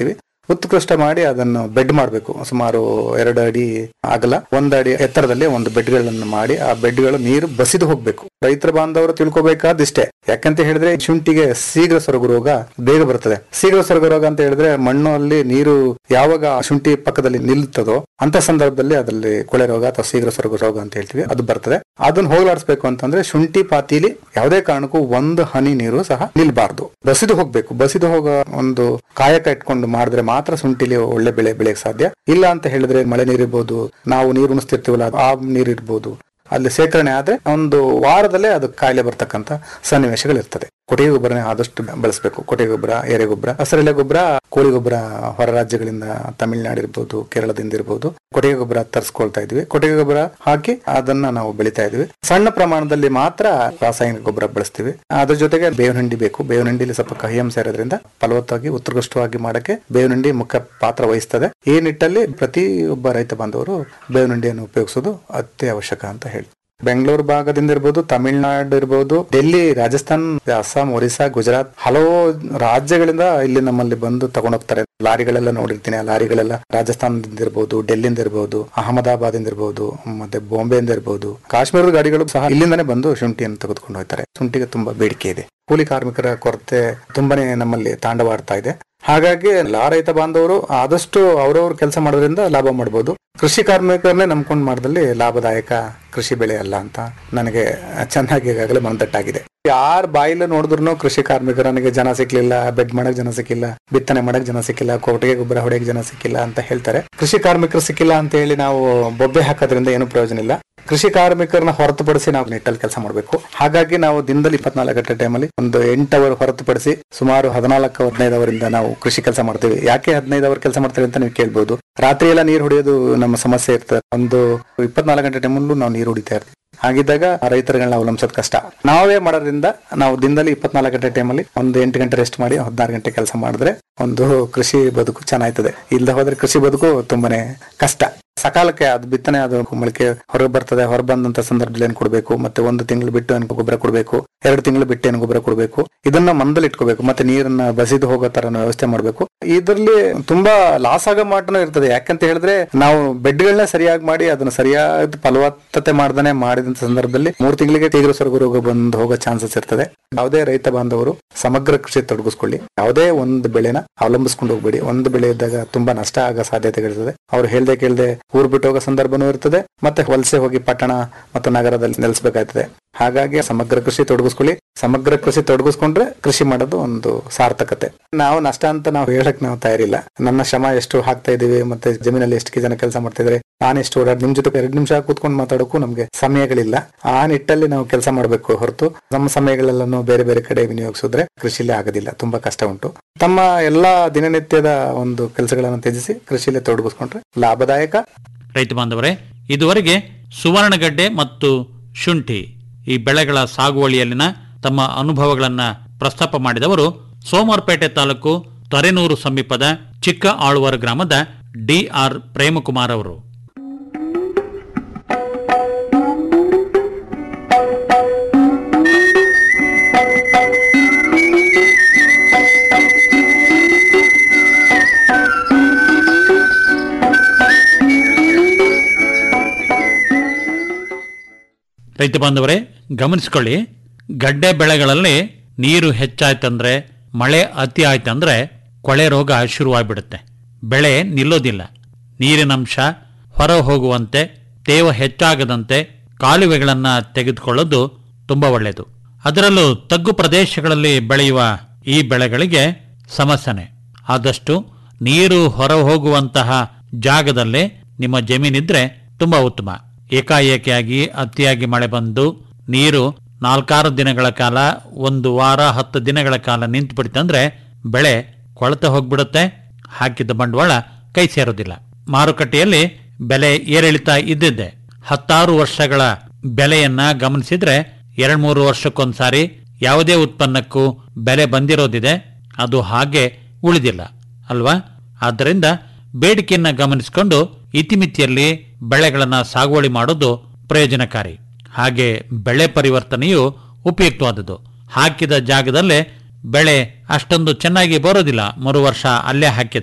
ಉತ್ಕೃಷ್ಟ ಮಾಡಿ ಅದನ್ನು ಬೆಡ್ ಮಾಡಬೇಕು ಸುಮಾರು ಎರಡು ಅಡಿ ಅಗಲ ಒಂದು ಅಡಿ ಎತ್ತರದಲ್ಲಿ ಒಂದು ಬೆಡ್ಗಳನ್ನು ಮಾಡಿ ಆ ಬೆಡ್ಗಳು ನೀರು ಬಸಿದು ಹೋಗ್ಬೇಕು ರೈತರ ಬಾಂಧವರು ತಿಳ್ಕೊಬೇಕಾದಿಷ್ಟೇ ಯಾಕಂತ ಹೇಳಿದ್ರೆ ಶುಂಠಿಗೆ ಶೀಘ್ರ ಸೊರಗು ರೋಗ ಬೇಗ ಬರ್ತದೆ ಶೀಘ್ರ ಸೊರಗು ರೋಗ ಅಂತ ಹೇಳಿದ್ರೆ ಮಣ್ಣಲ್ಲಿ ನೀರು ಯಾವಾಗ ಆ ಶುಂಠಿ ಪಕ್ಕದಲ್ಲಿ ನಿಲ್ತದೋ ಅಂತ ಸಂದರ್ಭದಲ್ಲಿ ಅದರಲ್ಲಿ ಕೊಳೆ ರೋಗ ಅಥವಾ ಶೀಘ್ರ ಸೊರಗು ರೋಗ ಅಂತ ಹೇಳ್ತೀವಿ ಅದು ಬರ್ತದೆ ಅದನ್ನ ಹೋಗ್ಲಾಡಿಸ್ಬೇಕು ಅಂತಂದ್ರೆ ಶುಂಠಿ ಪಾತಿಲಿ ಯಾವುದೇ ಕಾರಣಕ್ಕೂ ಒಂದು ಹನಿ ನೀರು ಸಹ ನಿಲ್ಬಾರ್ದು ಬಸಿದು ಹೋಗ್ಬೇಕು ಬಸಿದು ಹೋಗೋ ಒಂದು ಕಾಯಕ ಇಟ್ಕೊಂಡು ಮಾಡಿದ್ರೆ ಮಾತ್ರ ಶುಂಠಿಲಿ ಒಳ್ಳೆ ಬೆಳೆ ಬೆಳೆಯಕ್ಕೆ ಸಾಧ್ಯ ಇಲ್ಲ ಅಂತ ಹೇಳಿದ್ರೆ ಮಳೆ ನೀರಿರ್ಬೋದು ನಾವು ನೀರು ಉಣಿಸ್ತಿರ್ತೀವಲ್ಲ ಆ ನೀರು ಇರ್ಬೋದು ಅಲ್ಲಿ ಶೇಖರಣೆ ಆದ್ರೆ ಒಂದು ವಾರದಲ್ಲೇ ಅದು ಕಾಯಿಲೆ ಬರ್ತಕ್ಕಂತ ಸನ್ನಿವೇಶಗಳಿರ್ತದೆ ಕೊಟ್ಟಿಗೆ ಗೊಬ್ಬರನೇ ಆದಷ್ಟು ಬಳಸಬೇಕು ಕೊಟ್ಟಿಗೆ ಗೊಬ್ಬರ ಎರೆ ಗೊಬ್ಬರ ಹಸಿರೆಲೆ ಗೊಬ್ಬರ ಕೋಳಿ ಗೊಬ್ಬರ ಹೊರ ರಾಜ್ಯಗಳಿಂದ ತಮಿಳುನಾಡು ಇರ್ಬೋದು ಕೇರಳದಿಂದ ಇರ್ಬೋದು ಕೊಟ್ಟಿಗೆ ಗೊಬ್ಬರ ತರಿಸ್ಕೊಳ್ತಾ ಇದ್ವಿ ಕೊಟ್ಟಿಗೆ ಗೊಬ್ಬರ ಹಾಕಿ ಅದನ್ನ ನಾವು ಬೆಳಿತಾ ಇದ್ವಿ ಸಣ್ಣ ಪ್ರಮಾಣದಲ್ಲಿ ಮಾತ್ರ ರಾಸಾಯನಿಕ ಗೊಬ್ಬರ ಬಳಸ್ತೀವಿ ಅದ್ರ ಜೊತೆಗೆ ಬೇವಿನ ಹಿಂಡಿ ಬೇಕು ಬೇವಿನ ಹಿಂಡಿಲಿ ಸ್ವಲ್ಪ ಕಹಿ ಅಂಶ ಇರೋದ್ರಿಂದ ಫಲವತ್ತಾಗಿ ಉತ್ಕೃಷ್ಟವಾಗಿ ಮಾಡಕ್ಕೆ ಬೇವಿನ ಹಿಂಡಿ ಮುಖ್ಯ ಪಾತ್ರ ವಹಿಸ್ತದೆ ಈ ನಿಟ್ಟಲ್ಲಿ ಪ್ರತಿಯೊಬ್ಬ ರೈತ ಬಾಂಧವರು ಬೇವಿನ ಹಿಂಡಿಯನ್ನು ಉಪಯೋಗಿಸೋದು ಅತ್ಯವಶ್ಯಕ ಅಂತ ಹೇಳಿ ಬೆಂಗಳೂರು ಭಾಗದಿಂದ ಇರ್ಬೋದು ತಮಿಳುನಾಡು ಇರ್ಬೋದು ಡೆಲ್ಲಿ ರಾಜಸ್ಥಾನ್ ಅಸ್ಸಾಂ ಒರಿಸ್ಸಾ ಗುಜರಾತ್ ಹಲವು ರಾಜ್ಯಗಳಿಂದ ಇಲ್ಲಿ ನಮ್ಮಲ್ಲಿ ಬಂದು ತಗೊಂಡೋಗ್ತಾರೆ ಲಾರಿಗಳೆಲ್ಲ ನೋಡಿರ್ತೀನಿ ಆ ಲಾರಿಗಳೆಲ್ಲ ರಾಜಸ್ಥಾನದಿಂದ ಇರ್ಬೋದು ಡೆಲ್ಲಿಂದ ಇರ್ಬೋದು ಅಹಮದಾಬಾದ್ ಇಂದ ಇರ್ಬೋದು ಮತ್ತೆ ಬಾಂಬೆಯಿಂದ ಇರ್ಬೋದು ಕಾಶ್ಮೀರದ ಗಾಡಿಗಳು ಸಹ ಇಲ್ಲಿಂದಾನೇ ಬಂದು ಶುಂಠಿಯನ್ನು ತೆಗೆದುಕೊಂಡು ಹೋಗ್ತಾರೆ ಶುಂಠಿಗೆ ತುಂಬಾ ಬೇಡಿಕೆ ಇದೆ ಕೂಲಿ ಕಾರ್ಮಿಕರ ಕೊರತೆ ತುಂಬಾನೇ ನಮ್ಮಲ್ಲಿ ತಾಂಡವಾಡ್ತಾ ಇದೆ ಹಾಗಾಗಿ ಎಲ್ಲಾ ರೈತ ಬಾಂಧವರು ಆದಷ್ಟು ಅವರವ್ರ ಕೆಲಸ ಮಾಡೋದ್ರಿಂದ ಲಾಭ ಮಾಡಬಹುದು ಕೃಷಿ ಕಾರ್ಮಿಕರನ್ನೇ ನಂಬ್ಕೊಂಡು ಮಾಡಿದಲ್ಲಿ ಲಾಭದಾಯಕ ಕೃಷಿ ಬೆಳೆ ಅಲ್ಲ ಅಂತ ನನಗೆ ಚೆನ್ನಾಗಿ ಈಗಾಗಲೇ ಮನದಟ್ಟಾಗಿದೆ ಯಾರ ಬಾಯಿಲು ನೋಡಿದ್ರು ಕೃಷಿ ಕಾರ್ಮಿಕರು ನನಗೆ ಜನ ಸಿಕ್ಲಿಲ್ಲ ಬೆಡ್ ಮಾಡಕ್ ಜನ ಸಿಕ್ಕಿಲ್ಲ ಬಿತ್ತನೆ ಮಾಡಕ್ ಜನ ಸಿಕ್ಕಿಲ್ಲ ಕೊಟ್ಟಿಗೆ ಗೊಬ್ಬರ ಹೊಡೆಯಕ್ ಜನ ಸಿಕ್ಕಿಲ್ಲ ಅಂತ ಹೇಳ್ತಾರೆ ಕೃಷಿ ಕಾರ್ಮಿಕರು ಸಿಕ್ಕಿಲ್ಲ ಅಂತ ಹೇಳಿ ನಾವು ಬೊಬ್ಬೆ ಹಾಕೋದ್ರಿಂದ ಏನು ಪ್ರಯೋಜನ ಇಲ್ಲ ಕೃಷಿ ಕಾರ್ಮಿಕರನ್ನ ಹೊರತುಪಡಿಸಿ ನಾವು ನಿಟ್ಟಲ್ಲಿ ಕೆಲಸ ಮಾಡಬೇಕು ಹಾಗಾಗಿ ನಾವು ದಿನದಲ್ಲಿ ಇಪ್ಪತ್ನಾಲ್ಕು ಗಂಟೆ ಟೈಮಲ್ಲಿ ಒಂದು ಎಂಟು ಅವರ್ ಹೊರತುಪಡಿಸಿ ಸುಮಾರು ಹದಿನಾಲ್ಕು ಹದಿನೈದು ಅವರಿಂದ ನಾವು ಕೃಷಿ ಕೆಲಸ ಮಾಡ್ತೀವಿ ಯಾಕೆ ಹದಿನೈದು ಅವರ್ ಕೆಲಸ ಮಾಡ್ತೀವಿ ಅಂತ ನೀವು ಕೇಳ್ಬೋದು ರಾತ್ರಿ ಎಲ್ಲ ನೀರು ಹೊಡೆಯೋದು ನಮ್ಮ ಸಮಸ್ಯೆ ಇರ್ತದೆ ಒಂದು ಇಪ್ಪತ್ನಾಲ್ಕು ಗಂಟೆ ಟೈಮಲ್ಲೂ ನಾವು ನೀರು ಹೊಡಿತಾ ಇರ್ತೀವಿ ಹಾಗಿದ್ದಾಗ ರೈತರುಗಳನ್ನ ಅವಲಂಬಿಸೋದು ಕಷ್ಟ ನಾವೇ ಮಾಡೋದ್ರಿಂದ ನಾವು ದಿನದಲ್ಲಿ ಇಪ್ಪತ್ನಾಲ್ಕು ಗಂಟೆ ಟೈಮಲ್ಲಿ ಒಂದು ಎಂಟು ಗಂಟೆ ರೆಸ್ಟ್ ಮಾಡಿ ಹದಿನಾರು ಗಂಟೆ ಕೆಲಸ ಮಾಡಿದ್ರೆ ಒಂದು ಕೃಷಿ ಬದುಕು ಚೆನ್ನಾಯ್ತದೆ ಇಲ್ಲದೆ ಹೋದ್ರೆ ಕೃಷಿ ಬದುಕು ತುಂಬಾನೇ ಕಷ್ಟ ಸಕಾಲಕ್ಕೆ ಅದು ಬಿತ್ತನೆ ಅದು ಮೊಳಕೆ ಹೊರಗೆ ಬರ್ತದೆ ಹೊರ ಬಂದಂತ ಸಂದರ್ಭದಲ್ಲಿ ಏನ್ ಕೊಡಬೇಕು ಮತ್ತೆ ಒಂದು ತಿಂಗಳು ಬಿಟ್ಟು ಏನ್ ಗೊಬ್ಬರ ಕೊಡಬೇಕು ಎರಡು ತಿಂಗಳು ಬಿಟ್ಟು ಏನ್ ಗೊಬ್ಬರ ಕೊಡಬೇಕು ಇದನ್ನ ಮನದಲ್ಲಿ ಇಟ್ಕೋಬೇಕು ಮತ್ತೆ ನೀರನ್ನ ಬಸಿದು ಹೋಗೋ ತರ ವ್ಯವಸ್ಥೆ ಮಾಡಬೇಕು ಇದರಲ್ಲಿ ತುಂಬಾ ಲಾಸ್ ಆಗೋ ಮಾಟನೂ ಇರ್ತದೆ ಯಾಕಂತ ಹೇಳಿದ್ರೆ ನಾವು ಬೆಡ್ಗಳನ್ನ ಸರಿಯಾಗಿ ಮಾಡಿ ಅದನ್ನ ಸರಿಯಾದ ಫಲವತ್ತತೆ ಮಾಡ್ದಾನೆ ಮಾಡಿದಂತ ಸಂದರ್ಭದಲ್ಲಿ ಮೂರು ತಿಂಗಳಿಗೆ ತೀವ್ರ ಸ್ವರ್ಗ ರೋಗ ಬಂದು ಹೋಗೋ ಚಾನ್ಸಸ್ ಇರ್ತದೆ ಯಾವುದೇ ರೈತ ಬಾಂಧವರು ಸಮಗ್ರ ಕೃಷಿ ತೊಡಗಿಸ್ಕೊಳ್ಳಿ ಯಾವುದೇ ಒಂದು ಬೆಳೆನ ಅವಲಂಬಿಸ್ಕೊಂಡು ಹೋಗ್ಬೇಡಿ ಒಂದು ಬೆಳೆ ಇದ್ದಾಗ ತುಂಬಾ ನಷ್ಟ ಆಗೋ ಸಾಧ್ಯತೆಗಳಿರ್ತದೆ ಅವ್ರು ಹೇಳ್ದೆ ಕೇಳ್ದೆ ಊರ್ ಬಿಟ್ಟು ಹೋಗೋ ಸಂದರ್ಭನೂ ಇರ್ತದೆ ಮತ್ತೆ ವಲಸೆ ಹೋಗಿ ಪಟ್ಟಣ ಮತ್ತು ನಗರದಲ್ಲಿ ನೆಲೆಸಬೇಕಾಗ್ತದೆ ಹಾಗಾಗಿ ಸಮಗ್ರ ಕೃಷಿ ತೊಡಗಿಸ್ಕೊಳ್ಳಿ ಸಮಗ್ರ ಕೃಷಿ ತೊಡಗಿಸ್ಕೊಂಡ್ರೆ ಕೃಷಿ ಮಾಡೋದು ಒಂದು ಸಾರ್ಥಕತೆ ನಾವು ನಷ್ಟ ಅಂತ ನಾವು ಹೇಳಕ್ ನಾವು ತಯಾರಿಲ್ಲ ನನ್ನ ಶ್ರಮ ಎಷ್ಟು ಹಾಕ್ತಾ ಇದೀವಿ ಮತ್ತೆ ಜಮೀನಲ್ಲಿ ಎಷ್ಟು ಜನ ಕೆಲಸ ಮಾಡ್ತಾ ಇದ್ರೆ ನಾನು ಎಷ್ಟು ಓಡಾಡಿ ನಿಮ್ ಜೊತೆ ಎರಡು ನಿಮಿಷ ಕೂತ್ಕೊಂಡು ಮಾತಾಡೋಕ್ಕೂ ನಮ್ಗೆ ಸಮಯಗಳಿಲ್ಲ ಆ ನಿಟ್ಟಲ್ಲಿ ನಾವು ಕೆಲಸ ಮಾಡಬೇಕು ಹೊರತು ನಮ್ಮ ಸಮಯಗಳೆಲ್ಲನೂ ಬೇರೆ ಬೇರೆ ಕಡೆ ವಿನಿಯೋಗಿಸಿದ್ರೆ ಕೃಷಿಲೇ ಆಗೋದಿಲ್ಲ ತುಂಬಾ ಕಷ್ಟ ಉಂಟು ತಮ್ಮ ಎಲ್ಲಾ ದಿನನಿತ್ಯದ ಒಂದು ಕೆಲಸಗಳನ್ನು ತ್ಯಜಿಸಿ ಕೃಷಿಲೇ ತೊಡಗಿಸ್ಕೊಂಡ್ರೆ ಲಾಭದಾಯಕ ರೈತ ಬಾಂಧವರೇ ಇದುವರೆಗೆ ಸುವರ್ಣಗಡ್ಡೆ ಮತ್ತು ಶುಂಠಿ ಈ ಬೆಳೆಗಳ ಸಾಗುವಳಿಯಲ್ಲಿನ ತಮ್ಮ ಅನುಭವಗಳನ್ನ ಪ್ರಸ್ತಾಪ ಮಾಡಿದವರು ಸೋಮವಾರಪೇಟೆ ತಾಲೂಕು ತೊರೆನೂರು ಸಮೀಪದ ಚಿಕ್ಕ ಆಳುವರ ಗ್ರಾಮದ ಡಿಆರ್ ಪ್ರೇಮಕುಮಾರ್ ಅವರು ರೈತ ಬಾಂಧವರೇ ಗಮನಿಸಿಕೊಳ್ಳಿ ಗಡ್ಡೆ ಬೆಳೆಗಳಲ್ಲಿ ನೀರು ಹೆಚ್ಚಾಯ್ತಂದ್ರೆ ಮಳೆ ಅತಿ ಆಯ್ತಂದ್ರೆ ಕೊಳೆ ರೋಗ ಶುರುವಾಗ್ಬಿಡುತ್ತೆ ಬೆಳೆ ನಿಲ್ಲೋದಿಲ್ಲ ನೀರಿನಂಶ ಹೊರ ಹೋಗುವಂತೆ ತೇವ ಹೆಚ್ಚಾಗದಂತೆ ಕಾಲುವೆಗಳನ್ನು ತೆಗೆದುಕೊಳ್ಳೋದು ತುಂಬಾ ಒಳ್ಳೆಯದು ಅದರಲ್ಲೂ ತಗ್ಗು ಪ್ರದೇಶಗಳಲ್ಲಿ ಬೆಳೆಯುವ ಈ ಬೆಳೆಗಳಿಗೆ ಸಮಸ್ಯೆನೆ ಆದಷ್ಟು ನೀರು ಹೊರ ಹೋಗುವಂತಹ ಜಾಗದಲ್ಲೇ ನಿಮ್ಮ ಜಮೀನಿದ್ರೆ ತುಂಬಾ ಉತ್ತಮ ಏಕಾಏಕಿಯಾಗಿ ಅತಿಯಾಗಿ ಮಳೆ ಬಂದು ನೀರು ನಾಲ್ಕಾರು ದಿನಗಳ ಕಾಲ ಒಂದು ವಾರ ಹತ್ತು ದಿನಗಳ ಕಾಲ ನಿಂತು ಬಿಡ್ತಂದ್ರೆ ಬೆಳೆ ಕೊಳತ ಹೋಗ್ಬಿಡುತ್ತೆ ಹಾಕಿದ್ದ ಬಂಡವಾಳ ಕೈ ಸೇರೋದಿಲ್ಲ ಮಾರುಕಟ್ಟೆಯಲ್ಲಿ ಬೆಲೆ ಏರಿಳಿತ ಇದ್ದಿದ್ದೆ ಹತ್ತಾರು ವರ್ಷಗಳ ಬೆಲೆಯನ್ನ ಗಮನಿಸಿದ್ರೆ ಎರಡ್ ಮೂರು ವರ್ಷಕ್ಕೊಂದ್ಸಾರಿ ಯಾವುದೇ ಉತ್ಪನ್ನಕ್ಕೂ ಬೆಲೆ ಬಂದಿರೋದಿದೆ ಅದು ಹಾಗೆ ಉಳಿದಿಲ್ಲ ಅಲ್ವಾ ಆದ್ದರಿಂದ ಬೇಡಿಕೆಯನ್ನ ಗಮನಿಸಿಕೊಂಡು ಇತಿಮಿತಿಯಲ್ಲಿ ಬೆಳೆಗಳನ್ನ ಸಾಗುವಳಿ ಮಾಡೋದು ಪ್ರಯೋಜನಕಾರಿ ಹಾಗೆ ಬೆಳೆ ಪರಿವರ್ತನೆಯು ಉಪಯುಕ್ತವಾದದ್ದು ಹಾಕಿದ ಜಾಗದಲ್ಲೇ ಬೆಳೆ ಅಷ್ಟೊಂದು ಚೆನ್ನಾಗಿ ಬರೋದಿಲ್ಲ ಮರು ವರ್ಷ ಅಲ್ಲೇ ಹಾಕಿದರೆ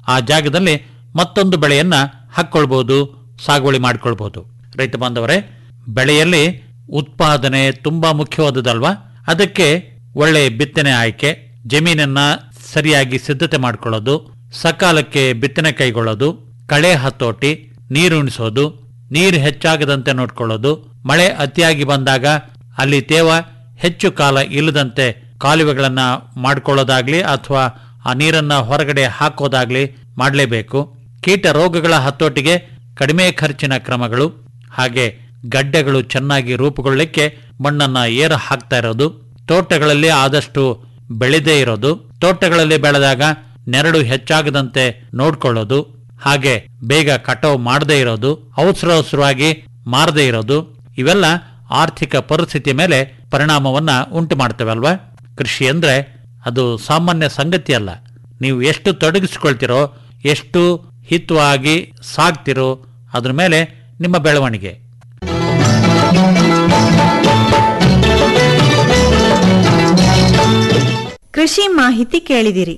ಆ ಜಾಗದಲ್ಲಿ ಮತ್ತೊಂದು ಬೆಳೆಯನ್ನ ಹಾಕ್ಕೊಳ್ಬಹುದು ಸಾಗುವಳಿ ಮಾಡ್ಕೊಳ್ಬಹುದು ರೈತ ಬಾಂಧವರೇ ಬೆಳೆಯಲ್ಲಿ ಉತ್ಪಾದನೆ ತುಂಬಾ ಮುಖ್ಯವಾದುದಲ್ವಾ ಅದಕ್ಕೆ ಒಳ್ಳೆ ಬಿತ್ತನೆ ಆಯ್ಕೆ ಜಮೀನನ್ನ ಸರಿಯಾಗಿ ಸಿದ್ಧತೆ ಮಾಡ್ಕೊಳ್ಳೋದು ಸಕಾಲಕ್ಕೆ ಬಿತ್ತನೆ ಕೈಗೊಳ್ಳೋದು ಕಳೆ ಹತೋಟಿ ನೀರುಣಿಸೋದು ನೀರು ಹೆಚ್ಚಾಗದಂತೆ ನೋಡ್ಕೊಳ್ಳೋದು ಮಳೆ ಅತಿಯಾಗಿ ಬಂದಾಗ ಅಲ್ಲಿ ತೇವ ಹೆಚ್ಚು ಕಾಲ ಇಲ್ಲದಂತೆ ಕಾಲುವೆಗಳನ್ನ ಮಾಡ್ಕೊಳ್ಳೋದಾಗ್ಲಿ ಅಥವಾ ಆ ನೀರನ್ನ ಹೊರಗಡೆ ಹಾಕೋದಾಗ್ಲಿ ಮಾಡಲೇಬೇಕು ಕೀಟ ರೋಗಗಳ ಹತೋಟಿಗೆ ಕಡಿಮೆ ಖರ್ಚಿನ ಕ್ರಮಗಳು ಹಾಗೆ ಗಡ್ಡೆಗಳು ಚೆನ್ನಾಗಿ ರೂಪುಗೊಳ್ಳಲಿಕ್ಕೆ ಮಣ್ಣನ್ನ ಏರ ಹಾಕ್ತಾ ಇರೋದು ತೋಟಗಳಲ್ಲಿ ಆದಷ್ಟು ಬೆಳೆದೇ ಇರೋದು ತೋಟಗಳಲ್ಲಿ ಬೆಳೆದಾಗ ನೆರಳು ಹೆಚ್ಚಾಗದಂತೆ ನೋಡ್ಕೊಳ್ಳೋದು ಹಾಗೆ ಬೇಗ ಕಟಾವು ಮಾಡದೇ ಇರೋದು ಅವಸರ ಅವಸರವಾಗಿ ಮಾರದೇ ಇರೋದು ಇವೆಲ್ಲ ಆರ್ಥಿಕ ಪರಿಸ್ಥಿತಿ ಮೇಲೆ ಪರಿಣಾಮವನ್ನ ಉಂಟು ಮಾಡ್ತವೆ ಅಲ್ವಾ ಕೃಷಿ ಅಂದ್ರೆ ಅದು ಸಾಮಾನ್ಯ ಸಂಗತಿ ಅಲ್ಲ ನೀವು ಎಷ್ಟು ತೊಡಗಿಸ್ಕೊಳ್ತಿರೋ ಎಷ್ಟು ಹಿತವಾಗಿ ಸಾಗ್ತಿರೋ ಅದ್ರ ಮೇಲೆ ನಿಮ್ಮ ಬೆಳವಣಿಗೆ ಕೃಷಿ ಮಾಹಿತಿ ಕೇಳಿದಿರಿ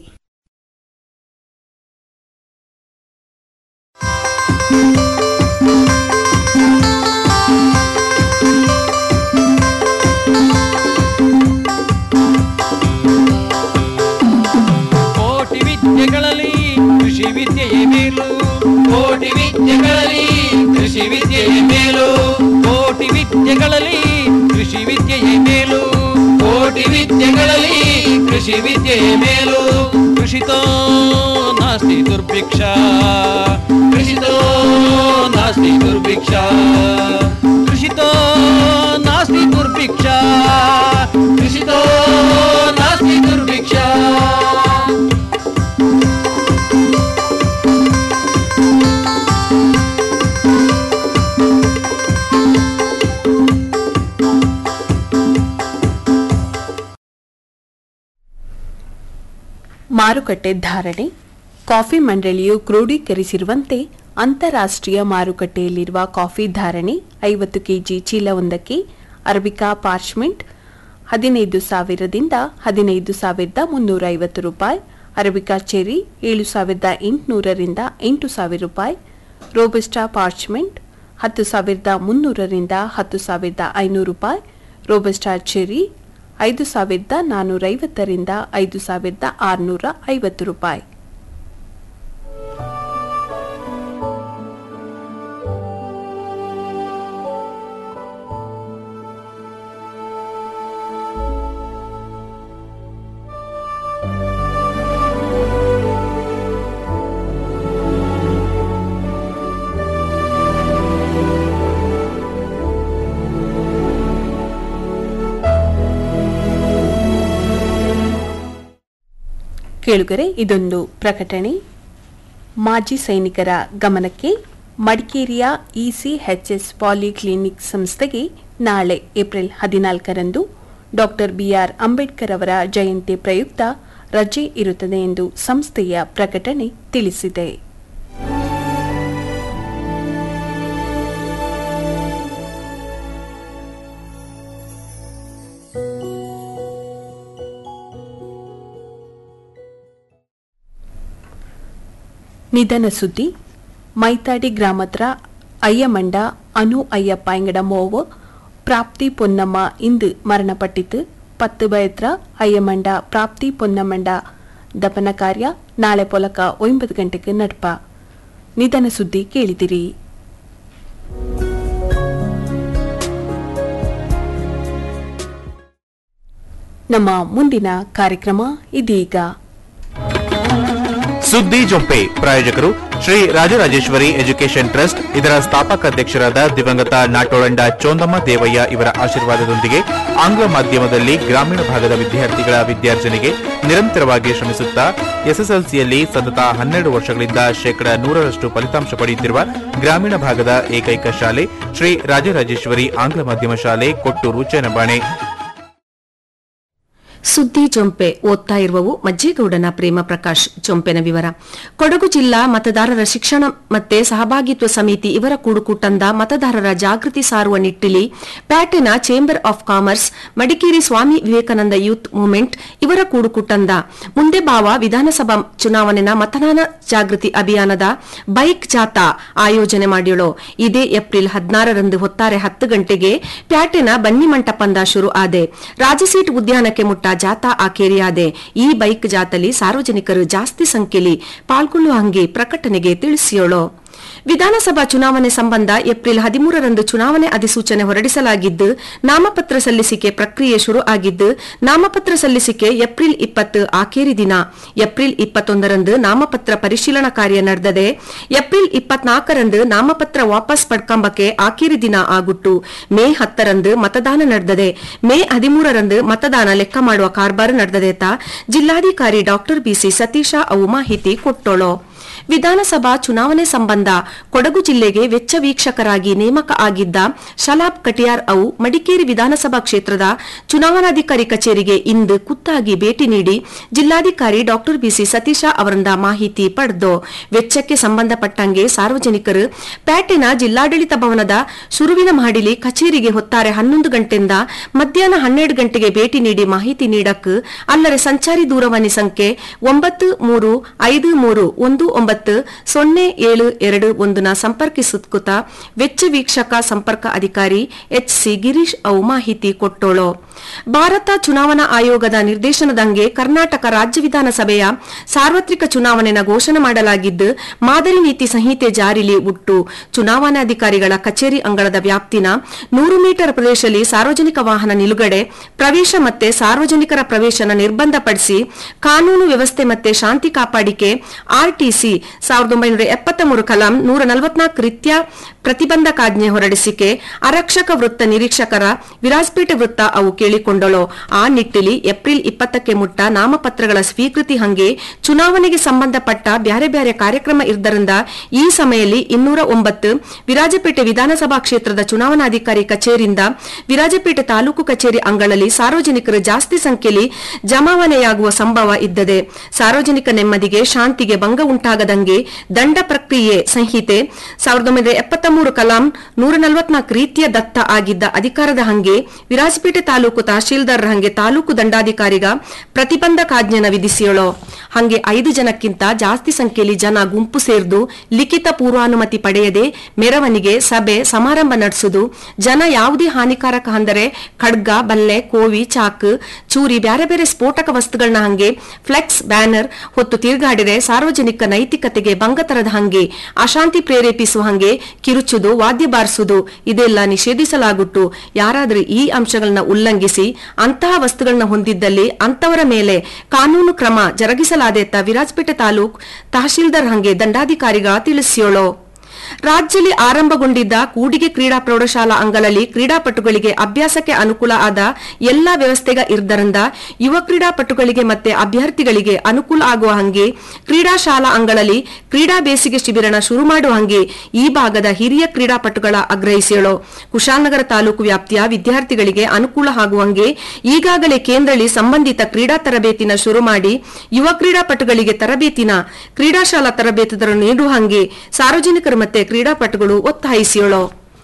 ಕೋಟಿ ವಿದ್ಯೆಗಳಲ್ಲಿ ಕೃಷಿ ವಿದ್ಯೆಯೇ ಮೇಲು ಕೋಟಿ ವಿದ್ಯೆಗಳಲ್ಲಿ ಕೃಷಿ ವಿದ್ಯೆಯೇ ಮೇಲು ಕೋಟಿ ವಿದ್ಯೆಗಳಲ್ಲಿ ಕೃಷಿ ವಿದ್ಯೆಯೇ ಮೇಲು ಕೋಟಿ ವಿದ್ಯೆಗಳಲ್ಲಿ ಕೃಷಿ ವಿದ್ಯೆಯೇ ಮೇಲು ಕೃಷಿತೋ ನಾಸ್ತಿ ದುರ್ಭಿಕ್ಷ ಕೃಷಿತೋ ನಾಸ್ತಿ ದುರ್ಭಿಕ್ಷ ಕೃಷಿತೋ ನಾಸ್ತಿ ದುರ್ಭಿಕ್ಷ ಕೃಷಿತೋ ನಾಸ್ತಿ ದುರ್ಭಿಕ್ಷ ಮಾರುಕಟ್ಟೆ ಧಾರಣೆ ಕಾಫಿ ಮಂಡಳಿಯು ಕ್ರೋಢೀಕರಿಸಿರುವಂತೆ ಅಂತಾರಾಷ್ಟ್ರೀಯ ಮಾರುಕಟ್ಟೆಯಲ್ಲಿರುವ ಕಾಫಿ ಧಾರಣೆ ಐವತ್ತು ಕೆಜಿ ಚೀಲವೊಂದಕ್ಕೆ ಅರಬಿಕಾ ಪಾರ್ಚ್ಮೆಂಟ್ ಹದಿನೈದು ಸಾವಿರದಿಂದ ಹದಿನೈದು ಸಾವಿರದ ಮುನ್ನೂರ ಐವತ್ತು ರೂಪಾಯಿ ಅರಬಿಕಾ ಚೆರಿ ಏಳು ಸಾವಿರದ ಎಂಟುನೂರರಿಂದ ಎಂಟು ಸಾವಿರ ರೂಪಾಯಿ ರೋಬಸ್ಟಾ ಪಾರ್ಚ್ಮೆಂಟ್ ಹತ್ತು ಸಾವಿರದ ಮುನ್ನೂರರಿಂದ ಹತ್ತು ಸಾವಿರದ ಐನೂರು ರೂಪಾಯಿ ರೋಬಸ್ಟಾ ಚೆರಿ ಐದು ಸಾವಿರದ ನಾನ್ನೂರೈವತ್ತರಿಂದ ಐದು ಸಾವಿರದ ಆರುನೂರ ಐವತ್ತು ರೂಪಾಯಿ ಕೇಳುಗರೆ ಇದೊಂದು ಪ್ರಕಟಣೆ ಮಾಜಿ ಸೈನಿಕರ ಗಮನಕ್ಕೆ ಮಡಿಕೇರಿಯ ಇಸಿಎಚ್ಎಸ್ ಪಾಲಿಕ್ಲಿನಿಕ್ ಸಂಸ್ಥೆಗೆ ನಾಳೆ ಏಪ್ರಿಲ್ ಹದಿನಾಲ್ಕರಂದು ಡಾಕ್ಟರ್ ಬಿಆರ್ ಅಂಬೇಡ್ಕರ್ ಅವರ ಜಯಂತಿ ಪ್ರಯುಕ್ತ ರಜೆ ಇರುತ್ತದೆ ಎಂದು ಸಂಸ್ಥೆಯ ಪ್ರಕಟಣೆ ತಿಳಿಸಿದೆ ನಿಧನ ಸುದ್ದಿ ಮೈತಾಡಿ ಗ್ರಾಮತ್ರ ಅಯ್ಯಮಂಡ ಅನು ಅಯ್ಯಪ್ಪ ಎಂಗಡ ಮೋವು ಪ್ರಾಪ್ತಿ ಪೊನ್ನಮ್ಮ ಇಂದು ಮರಣಪಟ್ಟಿತು ಪತ್ತು ಬಯತ್ರ ಅಯ್ಯಮಂಡ ಪ್ರಾಪ್ತಿ ಪೊನ್ನಮ್ಮಂಡ ದಪನ ಕಾರ್ಯ ನಾಳೆ ಪೊಲಕ ಒಂಬತ್ತು ಗಂಟೆಗೆ ನಡ್ಪ ನಿಧನ ಸುದ್ದಿ ಕೇಳಿದಿರಿ ನಮ್ಮ ಮುಂದಿನ ಕಾರ್ಯಕ್ರಮ ಇದೀಗ ಸುದ್ದಿ ಜೊಂಪೆ ಪ್ರಾಯೋಜಕರು ಶ್ರೀ ರಾಜರಾಜೇಶ್ವರಿ ಎಜುಕೇಷನ್ ಟ್ರಸ್ಟ್ ಇದರ ಸ್ಥಾಪಕ ಅಧ್ಯಕ್ಷರಾದ ದಿವಂಗತ ನಾಟೋಳಂಡ ಚೋಂದಮ್ಮ ದೇವಯ್ಯ ಇವರ ಆಶೀರ್ವಾದದೊಂದಿಗೆ ಆಂಗ್ಲ ಮಾಧ್ಯಮದಲ್ಲಿ ಗ್ರಾಮೀಣ ಭಾಗದ ವಿದ್ಯಾರ್ಥಿಗಳ ವಿದ್ಯಾರ್ಜನೆಗೆ ನಿರಂತರವಾಗಿ ಶ್ರಮಿಸುತ್ತಾ ಎಸ್ಎಸ್ಎಲ್ಸಿಯಲ್ಲಿ ಸತತ ಹನ್ನೆರಡು ವರ್ಷಗಳಿಂದ ಶೇಕಡ ನೂರರಷ್ಟು ಫಲಿತಾಂಶ ಪಡೆಯುತ್ತಿರುವ ಗ್ರಾಮೀಣ ಭಾಗದ ಏಕೈಕ ಶಾಲೆ ಶ್ರೀ ರಾಜರಾಜೇಶ್ವರಿ ಆಂಗ್ಲ ಮಾಧ್ಯಮ ಶಾಲೆ ಕೊಟ್ಟೂರು ಚೇನಬಾಣೆ ಸುದ್ದಿ ಜೊಂಪೆ ಓದ್ತಾ ಇರುವವು ಮಜ್ಜೇಗೌಡನ ಪ್ರೇಮ ಪ್ರಕಾಶ್ ಜೊಂಪೆನ ವಿವರ ಕೊಡಗು ಜಿಲ್ಲಾ ಮತದಾರರ ಶಿಕ್ಷಣ ಮತ್ತೆ ಸಹಭಾಗಿತ್ವ ಸಮಿತಿ ಇವರ ಕೂಡುಕೂಟಂದ ಮತದಾರರ ಜಾಗೃತಿ ಸಾರುವ ನಿಟ್ಟಿಲಿ ಪ್ಯಾಟೆನ chamber of commerce Madikeri Swami Vivekananda youth movement ಇವರ ಕೂಡುಕೂಟಂದ ಮುಂದೆ ಬಾವ ವಿಧಾನಸಭಾ ಚುನಾವಣೆನ ಮತದಾನ ಜಾಗೃತಿ ಅಭಿಯಾನದ ಬೈಕ್ ಜಾಥಾ ಆಯೋಜನೆ ಮಾಡಿಯಳು ಇದೇ ಏಪ್ರಿಲ್ ಹದಿನಾರರಂದು ಹೊತ್ತಾರೆ ಹತ್ತು ಗಂಟೆಗೆ ಪ್ಯಾಟೆನ ಬನ್ನಿ ಮಂಟಪಂದ ಶುರು ಆದೆ ರಾಜಸೀಟ್ ಉದ್ಯಾನಕ್ಕೆ ಮುಟ್ಟ ಜಾಥಾ ಆಕೇರಿಯಾದೆ ಈ ಬೈಕ್ ಜಾಥಲಿ ಸಾರ್ವಜನಿಕರು ಜಾಸ್ತಿ ಸಂಖ್ಯೆಯಲ್ಲಿ ಪಾಲ್ಗೊಳ್ಳುವ ಹಂಗೆ ಪ್ರಕಟಣೆಗೆ ತಿಳಿಸಿಯೋಳು ವಿಧಾನಸಭಾ ಚುನಾವಣೆ ಸಂಬಂಧ ಏಪ್ರಿಲ್ ಹದಿಮೂರರಂದು ಚುನಾವಣೆ ಅಧಿಸೂಚನೆ ಹೊರಡಿಸಲಾಗಿದ್ದು ನಾಮಪತ್ರ ಸಲ್ಲಿಸಿಕೆ ಪ್ರಕ್ರಿಯೆ ಶುರು ಆಗಿದ್ದು ನಾಮಪತ್ರ ಸಲ್ಲಿಸಿಕೆ ಏಪ್ರಿಲ್ ಇಪ್ಪತ್ತು ಆಖೇರಿ ದಿನ ಏಪ್ರಿಲ್ ಇಪ್ಪತ್ತೊಂದರಂದು ನಾಮಪತ್ರ ಪರಿಶೀಲನಾ ಕಾರ್ಯ ನಡೆದದೆ ಏಪ್ರಿಲ್ ಇಪ್ಪತ್ನಾಲ್ಕರಂದು ನಾಮಪತ್ರ ವಾಪಸ್ ಪಡ್ಕಂಬಕ್ಕೆ ಆಖೇರಿ ದಿನ ಆಗುಟ್ಟು ಮೇ ಹತ್ತರಂದು ಮತದಾನ ನಡೆದದೆ ಮೇ ಹದಿಮೂರರಂದು ಮತದಾನ ಲೆಕ್ಕ ಮಾಡುವ ಕಾರ್ಬಾರ್ ನಡೆದದೇತ ಜಿಲ್ಲಾಧಿಕಾರಿ ಡಾಕ್ಟರ್ ಬಿಸಿ ಸತೀಶ ಅವು ಮಾಹಿತಿ ಕೊಟ್ಟೋಳು ವಿಧಾನಸಭಾ ಚುನಾವಣೆ ಸಂಬಂಧ ಕೊಡಗು ಜಿಲ್ಲೆಗೆ ವೆಚ್ಚ ವೀಕ್ಷಕರಾಗಿ ನೇಮಕ ಆಗಿದ್ದ ಶಲಾಬ್ ಕಟಿಯಾರ್ ಅವು ಮಡಿಕೇರಿ ವಿಧಾನಸಭಾ ಕ್ಷೇತ್ರದ ಚುನಾವಣಾಧಿಕಾರಿ ಕಚೇರಿಗೆ ಇಂದು ಖುದ್ದಾಗಿ ಭೇಟಿ ನೀಡಿ ಜಿಲ್ಲಾಧಿಕಾರಿ ಡಾಕ್ಟರ್ ಬಿಸಿ ಸತೀಶ ಅವರಿಂದ ಮಾಹಿತಿ ಪಡೆದು ವೆಚ್ಚಕ್ಕೆ ಸಂಬಂಧಪಟ್ಟಂಗೆ ಸಾರ್ವಜನಿಕರು ಪ್ಯಾಟೆನ ಜಿಲ್ಲಾಡಳಿತ ಭವನದ ಸುರುವಿನ ಮಾಡಿಲಿ ಕಚೇರಿಗೆ ಹೊತ್ತಾರೆ ಹನ್ನೊಂದು ಗಂಟೆಯಿಂದ ಮಧ್ಯಾಹ್ನ ಹನ್ನೆರಡು ಗಂಟೆಗೆ ಭೇಟಿ ನೀಡಿ ಮಾಹಿತಿ ನೀಡಕ್ ಅಲ್ಲದೆ ಸಂಚಾರಿ ದೂರವಾಣಿ ಸಂಖ್ಯೆ ಒಂಬತ್ತು ಮೂರು ಐದು ಮೂರು ಒಂದು ಒಂಬತ್ತು ಸೊನ್ನೆ ಏಳು ಎರಡು ಒಂದನ ಸಂಪರ್ಕಿಸುತ್ತ ವೆಚ್ಚ ವೀಕ್ಷಕ ಸಂಪರ್ಕ ಅಧಿಕಾರಿ ಎಚ್ ಸಿ ಗಿರೀಶ್ ಅವು ಮಾಹಿತಿ ಕೊಟ್ಟೋಳು ಭಾರತ ಚುನಾವಣಾ ಆಯೋಗದ ನಿರ್ದೇಶನದಂಗೆ ಕರ್ನಾಟಕ ರಾಜ್ಯ ವಿಧಾನಸಭೆಯ ಸಾರ್ವತ್ರಿಕ ಚುನಾವಣೆನ ಘೋಷಣೆ ಮಾಡಲಾಗಿದ್ದು ಮಾದರಿ ನೀತಿ ಸಂಹಿತೆ ಜಾರಿಲಿ ಉಟ್ಟು ಚುನಾವಣಾಧಿಕಾರಿಗಳ ಕಚೇರಿ ಅಂಗಳದ ವ್ಯಾಪ್ತಿನ ನೂರು ಮೀಟರ್ ಪ್ರದೇಶದಲ್ಲಿ ಸಾರ್ವಜನಿಕ ವಾಹನ ನಿಲುಗಡೆ ಪ್ರವೇಶ ಮತ್ತೆ ಸಾರ್ವಜನಿಕರ ಪ್ರವೇಶನ ನಿರ್ಬಂಧಪಡಿಸಿ ಕಾನೂನು ವ್ಯವಸ್ಥೆ ಮತ್ತೆ ಶಾಂತಿ ಕಾಪಾಡಿಕೆ ಆರ್ಟಿಸಿ ಸಾವಿರದ ಒಂಬೈನೂರ ಎಪ್ಪತ್ತ ಮೂರು ಕಲಾಂ ನೂರ ನಲವತ್ನಾಲ್ಕು ರೀತ್ಯ ಪ್ರತಿಬಂಧಕಾಜ್ಞೆ ಹೊರಡಿಸಿಕೆ ಆರಕ್ಷಕ ವೃತ್ತ ನಿರೀಕ್ಷಕರ ವಿರಾಜಪೇಟೆ ವೃತ್ತ ಅವು ಕೇಳಿಕೊಂಡಳು ಆ ನಿಟ್ಟಿಲಿ ಏಪ್ರಿಲ್ ಇಪ್ಪತ್ತಕ್ಕೆ ಮುಟ್ಟ ನಾಮಪತ್ರಗಳ ಸ್ವೀಕೃತಿ ಹಂಗೆ ಚುನಾವಣೆಗೆ ಸಂಬಂಧಪಟ್ಟ ಬ್ಯಾರೆ ಬ್ಯಾರೆ ಕಾರ್ಯಕ್ರಮ ಇದ್ದರಿಂದ ಈ ಸಮಯದಲ್ಲಿ ಇನ್ನೂರ ಒಂಬತ್ತು ವಿರಾಜಪೇಟೆ ವಿಧಾನಸಭಾ ಕ್ಷೇತ್ರದ ಚುನಾವಣಾಧಿಕಾರಿ ಕಚೇರಿಯಿಂದ ವಿರಾಜಪೇಟೆ ತಾಲೂಕು ಕಚೇರಿ ಅಂಗಳಲ್ಲಿ ಸಾರ್ವಜನಿಕರು ಜಾಸ್ತಿ ಸಂಖ್ಯೆಯಲ್ಲಿ ಜಮಾವಣೆಯಾಗುವ ಸಂಭವ ಇದ್ದದೆ ಸಾರ್ವಜನಿಕ ನೆಮ್ಮದಿಗೆ ಶಾಂತಿಗೆ ಭಂಗ ಉಂಟಾಗದಂಗೆ ದಂಡ ಪ್ರಕ್ರಿಯೆ ಸಂಹಿತೆ ಸಾವಿರದ ಒಂಬೈನೂರ ಎಪ್ಪತ್ತ ಮೂರು ಕಲಾಂ ನೂರ ನಲವತ್ನಾಲ್ಕು ರೀತಿಯ ದತ್ತ ಆಗಿದ್ದ ಅಧಿಕಾರದ ಹಂಗೆ ವಿರಾಜಪೇಟೆ ತಾಲೂಕು ತಹಶೀಲ್ದಾರ್ ಹಂಗೆ ತಾಲೂಕು ದಂಡಾಧಿಕಾರಿಗ ಪ್ರತಿಬಂಧಕಾಜ್ಞೆನ ವಿಧಿಸಿಯಳು ಹಂಗೆ ಐದು ಜನಕ್ಕಿಂತ ಜಾಸ್ತಿ ಸಂಖ್ಯೆಯಲ್ಲಿ ಜನ ಗುಂಪು ಸೇರ್ದು ಲಿಖಿತ ಪೂರ್ವಾನುಮತಿ ಪಡೆಯದೆ ಮೆರವಣಿಗೆ ಸಭೆ ಸಮಾರಂಭ ನಡೆಸುವುದು ಜನ ಯಾವುದೇ ಹಾನಿಕಾರಕ ಅಂದರೆ ಖಡ್ಗ ಬಲ್ಲೆ ಕೋವಿ ಚಾಕು ಚೂರಿ ಬ್ಯಾರೆ ಬೇರೆ ಸ್ಫೋಟಕ ವಸ್ತುಗಳನ್ನ ಹಂಗೆ ಫ್ಲೆಕ್ಸ್ ಬ್ಯಾನರ್ ಹೊತ್ತು ತಿರುಗಾಡಿದರೆ ಸಾರ್ವಜನಿಕ ನೈತಿಕತೆಗೆ ಭಂಗ ತರದ ಹಂಗೆ ಅಶಾಂತಿ ಪ್ರೇರೇಪಿಸುವ ಹಂಗೆ ಕಿರುಚುದು ವಾದ್ಯ ಬಾರಿಸುವುದು ಇದೆಲ್ಲ ನಿಷೇಧಿಸಲಾಗುಟ್ಟು ಯಾರಾದರೂ ಈ ಅಂಶಗಳನ್ನ ಉಲ್ಲಂಘಿಸಿ ಅಂತಹ ವಸ್ತುಗಳನ್ನ ಹೊಂದಿದ್ದಲ್ಲಿ ಅಂತವರ ಮೇಲೆ ಕಾನೂನು ಕ್ರಮ ಜರುಗಿಸಲಾದೇತ ವಿರಾಜಪೇಟೆ ತಾಲೂಕ್ ತಹಶೀಲ್ದಾರ್ ಹಂಗೆ ದಂಡಾಧಿಕಾರಿಗ ತಿಳಿಸಿಯೋಳು ರಾಜ್ಯದಲ್ಲಿ ಆರಂಭಗೊಂಡಿದ್ದ ಕೂಡಿಗೆ ಕ್ರೀಡಾ ಪ್ರೌಢಶಾಲಾ ಅಂಗಳಲ್ಲಿ ಕ್ರೀಡಾಪಟುಗಳಿಗೆ ಅಭ್ಯಾಸಕ್ಕೆ ಅನುಕೂಲ ಆದ ಎಲ್ಲಾ ವ್ಯವಸ್ಥೆಗ ಇದ್ದರಿಂದ ಯುವ ಕ್ರೀಡಾಪಟುಗಳಿಗೆ ಮತ್ತೆ ಅಭ್ಯರ್ಥಿಗಳಿಗೆ ಅನುಕೂಲ ಆಗುವ ಹಂಗೆ ಕ್ರೀಡಾ ಶಾಲಾ ಅಂಗಳಲ್ಲಿ ಕ್ರೀಡಾ ಬೇಸಿಗೆ ಶಿಬಿರನ ಶುರು ಮಾಡುವ ಹಂಗೆ ಈ ಭಾಗದ ಹಿರಿಯ ಕ್ರೀಡಾಪಟುಗಳ ಆಗ್ರಹಿಸಿಯಳು ಕುಶಾಲನಗರ ತಾಲೂಕು ವ್ಯಾಪ್ತಿಯ ವಿದ್ಯಾರ್ಥಿಗಳಿಗೆ ಅನುಕೂಲ ಆಗುವಂಗೆ ಈಗಾಗಲೇ ಕೇಂದ್ರದಲ್ಲಿ ಸಂಬಂಧಿತ ಕ್ರೀಡಾ ತರಬೇತಿನ ಶುರು ಮಾಡಿ ಯುವ ಕ್ರೀಡಾಪಟುಗಳಿಗೆ ತರಬೇತಿನ ಕ್ರೀಡಾಶಾಲಾ ತರಬೇತುದಾರರು ನೀಡುವ ಹಂಗೆ ಸಾರ್ವಜನಿಕರು ಮತ್ತೆ ಕ್ರೀಡಾಪಟುಗಳು ಒತ್ತಾಯಿಸಿಯೋಳು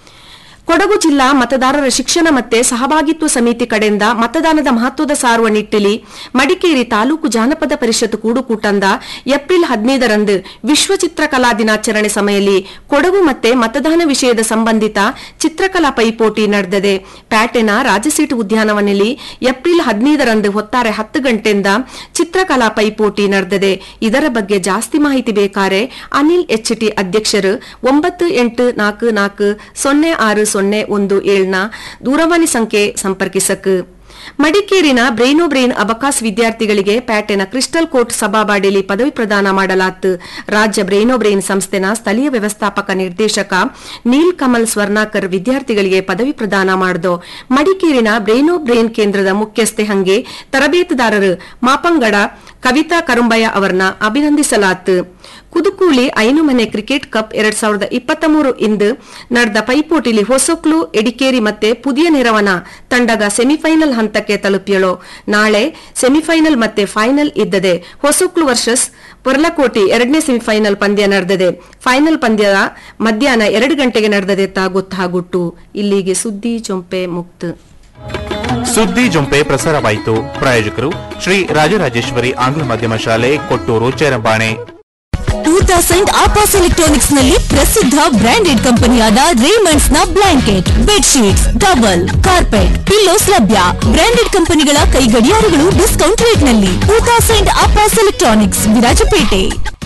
ಕೊಡಗು ಜಿಲ್ಲಾ ಮತದಾರರ ಶಿಕ್ಷಣ ಮತ್ತೆ ಸಹಭಾಗಿತ್ವ ಸಮಿತಿ ಕಡೆಯಿಂದ ಮತದಾನದ ಮಹತ್ವದ ಸಾರುವ ನಿಟ್ಟಿಲಿ ಮಡಿಕೇರಿ ತಾಲೂಕು ಜಾನಪದ ಪರಿಷತ್ ಕೂಡುಕೂಟಂದ ಏಪ್ರಿಲ್ ಹದಿನೈದರಂದು ವಿಶ್ವ ಚಿತ್ರಕಲಾ ದಿನಾಚರಣೆ ಸಮಯದಲ್ಲಿ ಕೊಡಗು ಮತ್ತೆ ಮತದಾನ ವಿಷಯದ ಸಂಬಂಧಿತ ಚಿತ್ರಕಲಾ ಪೈಪೋಟಿ ನಡೆದಿದೆ ಪ್ಯಾಟೆನ ರಾಜಸೀಟು ಉದ್ಯಾನವನದಲ್ಲಿ ಏಪ್ರಿಲ್ ಹದಿನೈದರಂದು ಹೊತ್ತಾರೆ ಹತ್ತು ಗಂಟೆಯಿಂದ ಚಿತ್ರಕಲಾ ಪೈಪೋಟಿ ನಡೆದಿದೆ ಇದರ ಬಗ್ಗೆ ಜಾಸ್ತಿ ಮಾಹಿತಿ ಬೇಕಾರೆ ಅನಿಲ್ ಎಚ್ ಟಿ ಅಧ್ಯಕ್ಷರು ಒಂಬತ್ತು ಎಂಟು ನಾಲ್ಕು ನಾಲ್ಕು ಸೊನ್ನೆ ಆರು ಸೊನ್ನೆ ಒಂದು ಏಳ್ನ ದೂರವಾಣಿ ಸಂಖ್ಯೆ ಸಂಪರ್ಕಿಸಕ್ ಮಡಿಕೇರಿನ ಬ್ರೈನೋ ಬ್ರೈನ್ ಅಬಕಾಸ್ ವಿದ್ಯಾರ್ಥಿಗಳಿಗೆ ಪ್ಯಾಟೆನ ಕ್ರಿಸ್ಟಲ್ ಕೋರ್ಟ್ ಸಭಾಬಾಡಿಲಿ ಪದವಿ ಪ್ರದಾನ ಮಾಡಲಾತು ರಾಜ್ಯ ಬ್ರೈನೋ ಬ್ರೈನ್ ಸಂಸ್ಥೆನ ಸ್ಥಳೀಯ ವ್ಯವಸ್ಥಾಪಕ ನಿರ್ದೇಶಕ ನೀಲ್ ಕಮಲ್ ಸ್ವರ್ಣಾಕರ್ ವಿದ್ಯಾರ್ಥಿಗಳಿಗೆ ಪದವಿ ಪ್ರದಾನ ಮಾಡಿದು ಮಡಿಕೇರಿನ ಬ್ರೈನೋ ಬ್ರೈನ್ ಕೇಂದ್ರದ ಮುಖ್ಯಸ್ಥೆ ಹಂಗೆ ತರಬೇತುದಾರರು ಮಾಪಂಗಡ ಕವಿತಾ ಕರುಂಬಯ್ಯ ಅವರನ್ನ ಅಭಿನಂದಿಸಲಾತು ಕುದುಕೂಳಿ ಐನುಮನೆ ಕ್ರಿಕೆಟ್ ಕಪ್ ಎರಡ್ ಸಾವಿರದ ಇಪ್ಪತ್ತ ಮೂರು ಇಂದು ನಡೆದ ಪೈಪೋಟಿಲಿ ಹೊಸಕ್ಲು ಎಡಿಕೇರಿ ಮತ್ತೆ ಪುದಿಯ ನೆರವನ ತಂಡದ ಸೆಮಿಫೈನಲ್ ಹಂತಕ್ಕೆ ತಲುಪಿಯಳು ನಾಳೆ ಸೆಮಿಫೈನಲ್ ಮತ್ತೆ ಫೈನಲ್ ಇದ್ದದೆ ಹೊಸಕ್ಲು ವರ್ಸಸ್ ಪೊರ್ಲಕೋಟಿ ಎರಡನೇ ಸೆಮಿಫೈನಲ್ ಪಂದ್ಯ ನಡೆದಿದೆ ಫೈನಲ್ ಪಂದ್ಯ ಮಧ್ಯಾಹ್ನ ಎರಡು ಗಂಟೆಗೆ ನಡೆದದೆ ತಾ ಗೊತ್ತಾಗುಟ್ಟು ಇಲ್ಲಿಗೆ ಸುದ್ದಿ ಚೊಂಪೆ ಮುಕ್ತ ಸುದ್ದಿ ಜೊಂಪೆ ಪ್ರಸಾರವಾಯಿತು ಪ್ರಾಯೋಜಕರು ಶ್ರೀ ರಾಜರಾಜೇಶ್ವರಿ ಆಂಗ್ಲ ಮಾಧ್ಯಮ ಶಾಲೆ ಕೊಟ್ಟೂರು ಚೇರಂಬಾಣೆ ಟೂ ತೌಸಂಡ್ ಆಪಾಸ್ ಎಲೆಕ್ಟ್ರಾನಿಕ್ಸ್ ನಲ್ಲಿ ಪ್ರಸಿದ್ಧ ಬ್ರಾಂಡೆಡ್ ಕಂಪನಿಯಾದ ರೇಮಂಡ್ಸ್ ನ blanket bedsheets double carpet pillows ಲಭ್ಯ ಬ್ರಾಂಡೆಡ್ ಕಂಪನಿಗಳ ಕೈ ಗಡಿಯಾರಗಳು ಡಿಸ್ಕೌಂಟ್ ರೇಟ್ ನಲ್ಲಿ ಟೂ ತೌಸಂಡ್ ಆಪಾಸ್ ಎಲೆಕ್ಟ್ರಾನಿಕ್ಸ್ ವಿರಾಜಪೇಟೆ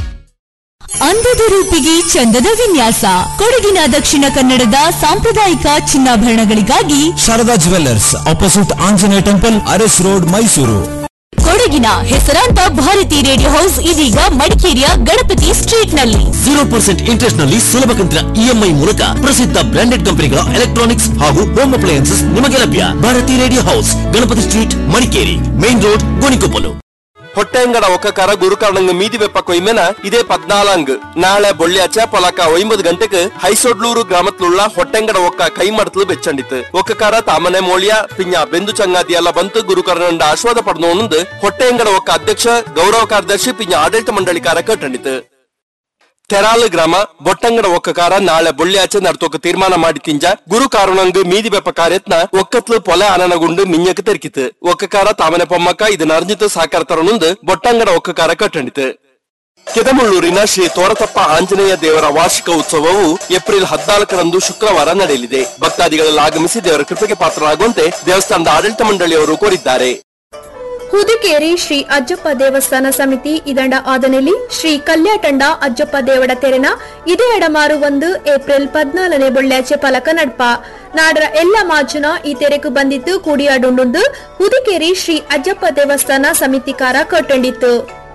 ಅಂದದ ರೂಪಿಗೆ ಚಂದದ ವಿನ್ಯಾಸ ಕೊಡಗಿನ ದಕ್ಷಿಣ ಕನ್ನಡದ ಸಾಂಪ್ರದಾಯಿಕ ಚಿನ್ನಾಭರಣಗಳಿಗಾಗಿ Sharada jewellers opposite Anjaneya temple Aras road Mysuru ಕೊಡಗಿನ ಹೆಸರಾಂತ ಭಾರತಿ ರೇಡಿಯೋ ಹೌಸ್ ಇದೀಗ ಮಡಿಕೇರಿಯ ಗಣಪತಿ ಸ್ಟ್ರೀಟ್ ನಲ್ಲಿ ಜೀರೋ ಪರ್ಸೆಂಟ್ ಇಂಟ್ರೆಸ್ಟ್ ನಲ್ಲಿ ಸುಲಭ ಕಂತಿನ ಇಎಂಐ ಮೂಲಕ ಪ್ರಸಿದ್ಧ ಬ್ರಾಂಡೆಡ್ ಕಂಪನಿಗಳ ಎಲೆಕ್ಟ್ರಾನಿಕ್ಸ್ ಹಾಗೂ ಹೋಮ್ ಅಪ್ಲಯನ್ಸಸ್ ನಿಮಗೆ ಲಭ್ಯ Bharati radio house Ganapati street Madikeri main road Gonikoppal ಹೊಟ್ಟೆಂಗಡ ಒಕ್ಕಕಾರ ಗುರುಕಾರಣಂಗ್ ಮೀದಿ ಬೆಪ್ಪ ಕೊಯ್ಮೆನ ಇದೇ ಪದ್ನಾಲಾಂಗ್ ನಾಳೆ ಬೊಳ್ಳ್ಯಾಚೆ ಪೊಲಕ ಒಂಬತ್ತು ಗಂಟೆಗೆ ಹೈಸೊಡ್ಲೂರು ಗ್ರಾಮತ್ಲುಳ್ಳ ಹೊಟ್ಟೆಂಗಡ ಒಕ್ಕ ಕೈ ಮಡತ್ಲು ಬೆಚ್ಚಂಡಿತ್ತು ಒಕ್ಕಕಾರ ತಾಮನೆ ಮೋಳಿಯ ಪಿಂಜ ಬೆಂದು ಚಂಗಾದಿ ಎಲ್ಲ ಬಂತು ಗುರುಕರಣಂಡ ಆಶ್ವಾದ ಪಡೆದೋನಂದು ಹೊಟ್ಟೆಂಗಡ ಒಕ್ಕ ಅಧ್ಯಕ್ಷ ಗೌರವ ಕಾರ್ಯದರ್ಶಿ ಪಿಂಜ ಆಡಳಿತ ಮಂಡಳಿಕಾರ ಕಟ್ಟಂಡಿತು ತೆರಾಲ್ ಗ್ರಾಮ ಬೊಟ್ಟಂಗಡ ಒಕ್ಕಕಾರ ನಾಳೆ ಬೊಳ್ಳ್ಯಾಚೆ ನಡ್ತೋಕ ತೀರ್ಮಾನ ಮಾಡಿ ತಿಂಜ ಗುರು ಕಾರಣಂಗ್ ಮೀದಿ ಬೆಪ್ಪ ಕಾರ್ಯತ್ನ ಒಕ್ಕತ್ಲು ಪೊಲೆ ಆನನಗುಂಡು ಮಿಂಜಕ್ ತೆರಕಿತು ಒಕ್ಕಕಾರ ತಾಮನೆ ಪೊಮ್ಮಕ್ಕ ಇದನ್ನ ಅರ್ಜಿತು ಸಾಕಾರ ತರನುಂದು ಬೊಟ್ಟಂಗಡ ಒಕ್ಕಕಾರ ಕಟ್ಟಂಡಿತು ಕೆದಮುಳ್ಳೂರಿನ ಶ್ರೀ ತೋರತಪ್ಪ ಆಂಜನೇಯ ದೇವರ ವಾರ್ಷಿಕ ಉತ್ಸವವು ಏಪ್ರಿಲ್ ಹದಿನಾಲ್ಕರಂದು ಶುಕ್ರವಾರ ನಡೆಯಲಿದೆ ಭಕ್ತಾದಿಗಳಲ್ಲಿ ಆಗಮಿಸಿ ದೇವರ ಕೃಪೆಗೆ ಪಾತ್ರರಾಗುವಂತೆ ದೇವಸ್ಥಾನದ ಆಡಳಿತ ಮಂಡಳಿಯವರು ಕೋರಿದ್ದಾರೆ ಹುದಿಕೇರಿ ಶ್ರೀ ಅಜ್ಜಪ್ಪ ದೇವಸ್ಥಾನ ಸಮಿತಿ ಇದಂಡ ಆದನೆಲಿ ಶ್ರೀ ಕಲ್ಯಾಟಂಡ ಅಜ್ಜಪ್ಪ ದೇವಡ ತೆರೆನ ಇದೇ ಎಡಮಾರು ಒಂದು ಏಪ್ರಿಲ್ ಪದ್ನಾಲನೇ ಬೊಳ್ಳ್ಯಾಚೆ ಫಲಕ ನಡ್ಪ ನಾಡರ ಎಲ್ಲ ಮಾಜುನ ಈ ತೆರೆಕು ಬಂದಿದ್ದು ಕೂಡಿಯಾಡುಂಡು ಹುದಿಕೇರಿ ಶ್ರೀ ಅಜ್ಜಪ್ಪ ದೇವಸ್ಥಾನ ಸಮಿತಿಕಾರ ಕಟ್ಟಂಡಿತ್ತು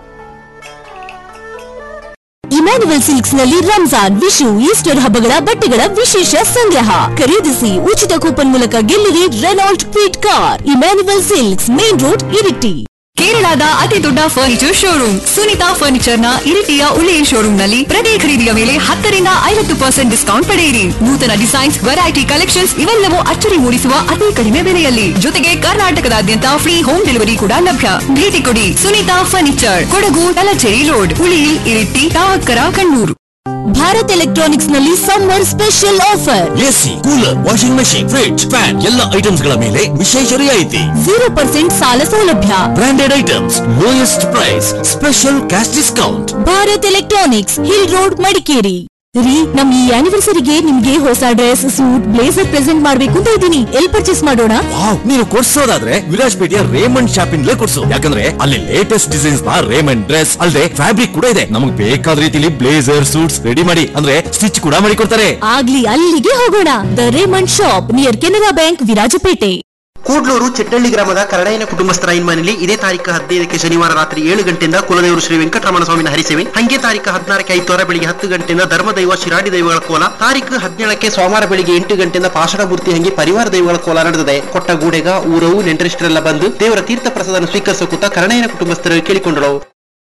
ಇಮ್ಯಾನ್ಯುವಲ್ ಸಿಲ್ಕ್ಸ್ ನಲ್ಲಿ ರಂಜಾನ್ ವಿಶು ಈಸ್ಟರ್ ಹಬ್ಬಗಳ ಬಟ್ಟೆಗಳ ವಿಶೇಷ ಸಂಗ್ರಹ ಖರೀದಿಸಿ ಉಚಿತ ಕೂಪನ್ ಮೂಲಕ ಗೆಲ್ಲಿರಿ Renault Kwid car Emmanuel silks main road Iritty ಕೇರಳದ ಅತಿ ದೊಡ್ಡ ಫರ್ನಿಚರ್ ಶೋರೂಮ್ ಸುನಿತಾ ಫರ್ನಿಚರ್ ನ ಇರಿಟಿಯ ಉಳಿಯ ಶೋರೂಮ್ ನಲ್ಲಿ ಪ್ರತಿ ಖರೀದಿಯ ಮೇಲೆ ಹತ್ತರಿಂದ ಐವತ್ತು ಪರ್ಸೆಂಟ್ ಡಿಸ್ಕೌಂಟ್ ಪಡೆಯಿರಿ ನೂತನ ಡಿಸೈನ್ಸ್ ವೆರೈಟಿ ಕಲೆಕ್ಷನ್ಸ್ ಇವೆಲ್ಲವೂ ಅಚ್ಚರಿ ಮೂಡಿಸುವ ಅತಿ ಕಡಿಮೆ ಬೆಲೆಯಲ್ಲಿ ಜೊತೆಗೆ ಕರ್ನಾಟಕದಾದ್ಯಂತ ಫ್ರೀ ಹೋಮ್ ಡೆಲಿವರಿ ಕೂಡ ಲಭ್ಯ ಭೇಟಿ ಕೊಡಿ Sunita furniture Kodagu Thalassery road Uliyil Iritty Thavakkara Kannur Bharat electronics ನಲ್ಲಿ summer special offer AC cooler washing machine fridge fan ಎಲ್ಲ ಐಟಮ್ಸ್ ಗಳ ಮೇಲೆ ವಿಶೇಷ ರಿಯಾಯಿತಿ ಜೀರೋ ಪರ್ಸೆಂಟ್ ಸಾಲ ಸೌಲಭ್ಯ branded items lowest price special cash discount Bharat electronics hill road Madikeri ರೀ ನಮ್ ಈ ಆನಿವರ್ಸರಿಗೆ ನಿಮ್ಗೆ ಹೊಸ ಡ್ರೆಸ್ ಸೂಟ್ ಬ್ಲೇಸರ್ ಪ್ರೆಸೆಂಟ್ ಮಾಡ್ಬೇಕು ಅಂತ ಇದ್ದೀನಿ ಎಲ್ ಪರ್ಚೇಸ್ ಮಾಡೋಣ ವಾವ್ ನೀನು ಕೊಡ್ಸೋದಾದ್ರೆ ವಿರಾಜ್ಪೇಟೆಯ ರೇಮಂಡ್ ಶಾಪಿಂಗ್ಲೇ ಕೊಡ್ಸು ಯಾಕಂದ್ರೆ ಅಲ್ಲಿ ಲೇಟೆಸ್ಟ್ ಡಿಸೈನ್ಸ್ ನ ರೇಮಂಡ್ ಡ್ರೆಸ್ ಅಲ್ಲದೆ ಫ್ಯಾಬ್ರಿಕ್ ಕೂಡ ಇದೆ ನಮಗೆ ಬೇಕಾದ ರೀತಿಲಿ ಬ್ಲೇಸರ್ ಸೂಟ್ಸ್ ರೆಡಿ ಮಾಡಿ ಅಂದ್ರೆ ಸ್ಟಿಚ್ ಕೂಡ ಮಾಡಿ ಕೊಡ್ತಾರೆ ಆಗ್ಲಿ ಅಲ್ಲಿಗೆ ಹೋಗೋಣ the Raymond shop near Canara bank Virajpet Kudlur Chittalli ಗ್ರಾಮದ ಕರಡಯ್ಯನ ಕುಟುಂಬಸ್ಥರ ಇನ್ಮನೆಯಲ್ಲಿ ಇದೇ ತಾರೀಕು ಹದಿನೈದಕ್ಕೆ ಶನಿವಾರ ರಾತ್ರಿ ಏಳು ಗಂಟೆಯಿಂದ ಕುಲದೇವರು ಶ್ರೀ ವೆಂಕಟರಮಣ ಸ್ವಾಮಿನ ಹರಿಸೇವೆ ಹಂಗೆ ತಾರೀಕು ಹದಿನಾರಕ್ಕೆ ಐದುವರೆ ಬೆಳಿಗ್ಗೆ ಹತ್ತು ಗಂಟೆಯಿಂದ ಧರ್ಮದೈವ ಶಿರಾಡಿ ದೈವಗಳ ಕೋಲ ತಾರೀಕು ಹದಿನೇಳಕ್ಕೆ ಸೋಮವಾರ ಬೆಳಿಗ್ಗೆ ಎಂಟು ಗಂಟೆಯಿಂದ ಪಾಷಾಣ ಮೂರ್ತಿ ಹಂಗೆ ಪರಿವಾರ ದೈವಗಳ ಕೋಲ ನಡೆದಿದೆ ಕೊಟ್ಟ ಗೂಡೆಗ ಊರವು ನೆಂಟರಿಷ್ಟರೆಲ್ಲ ಬಂದು ದೇವರ ತೀರ್ಥ ಪ್ರಸಾದನ ಸ್ವೀಕರಿಸುವ ಕೂತ ಕರಡಯ್ಯನ ಕುಟುಂಬಸ್ಥರು ಕೇಳಿಕೊಂಡರು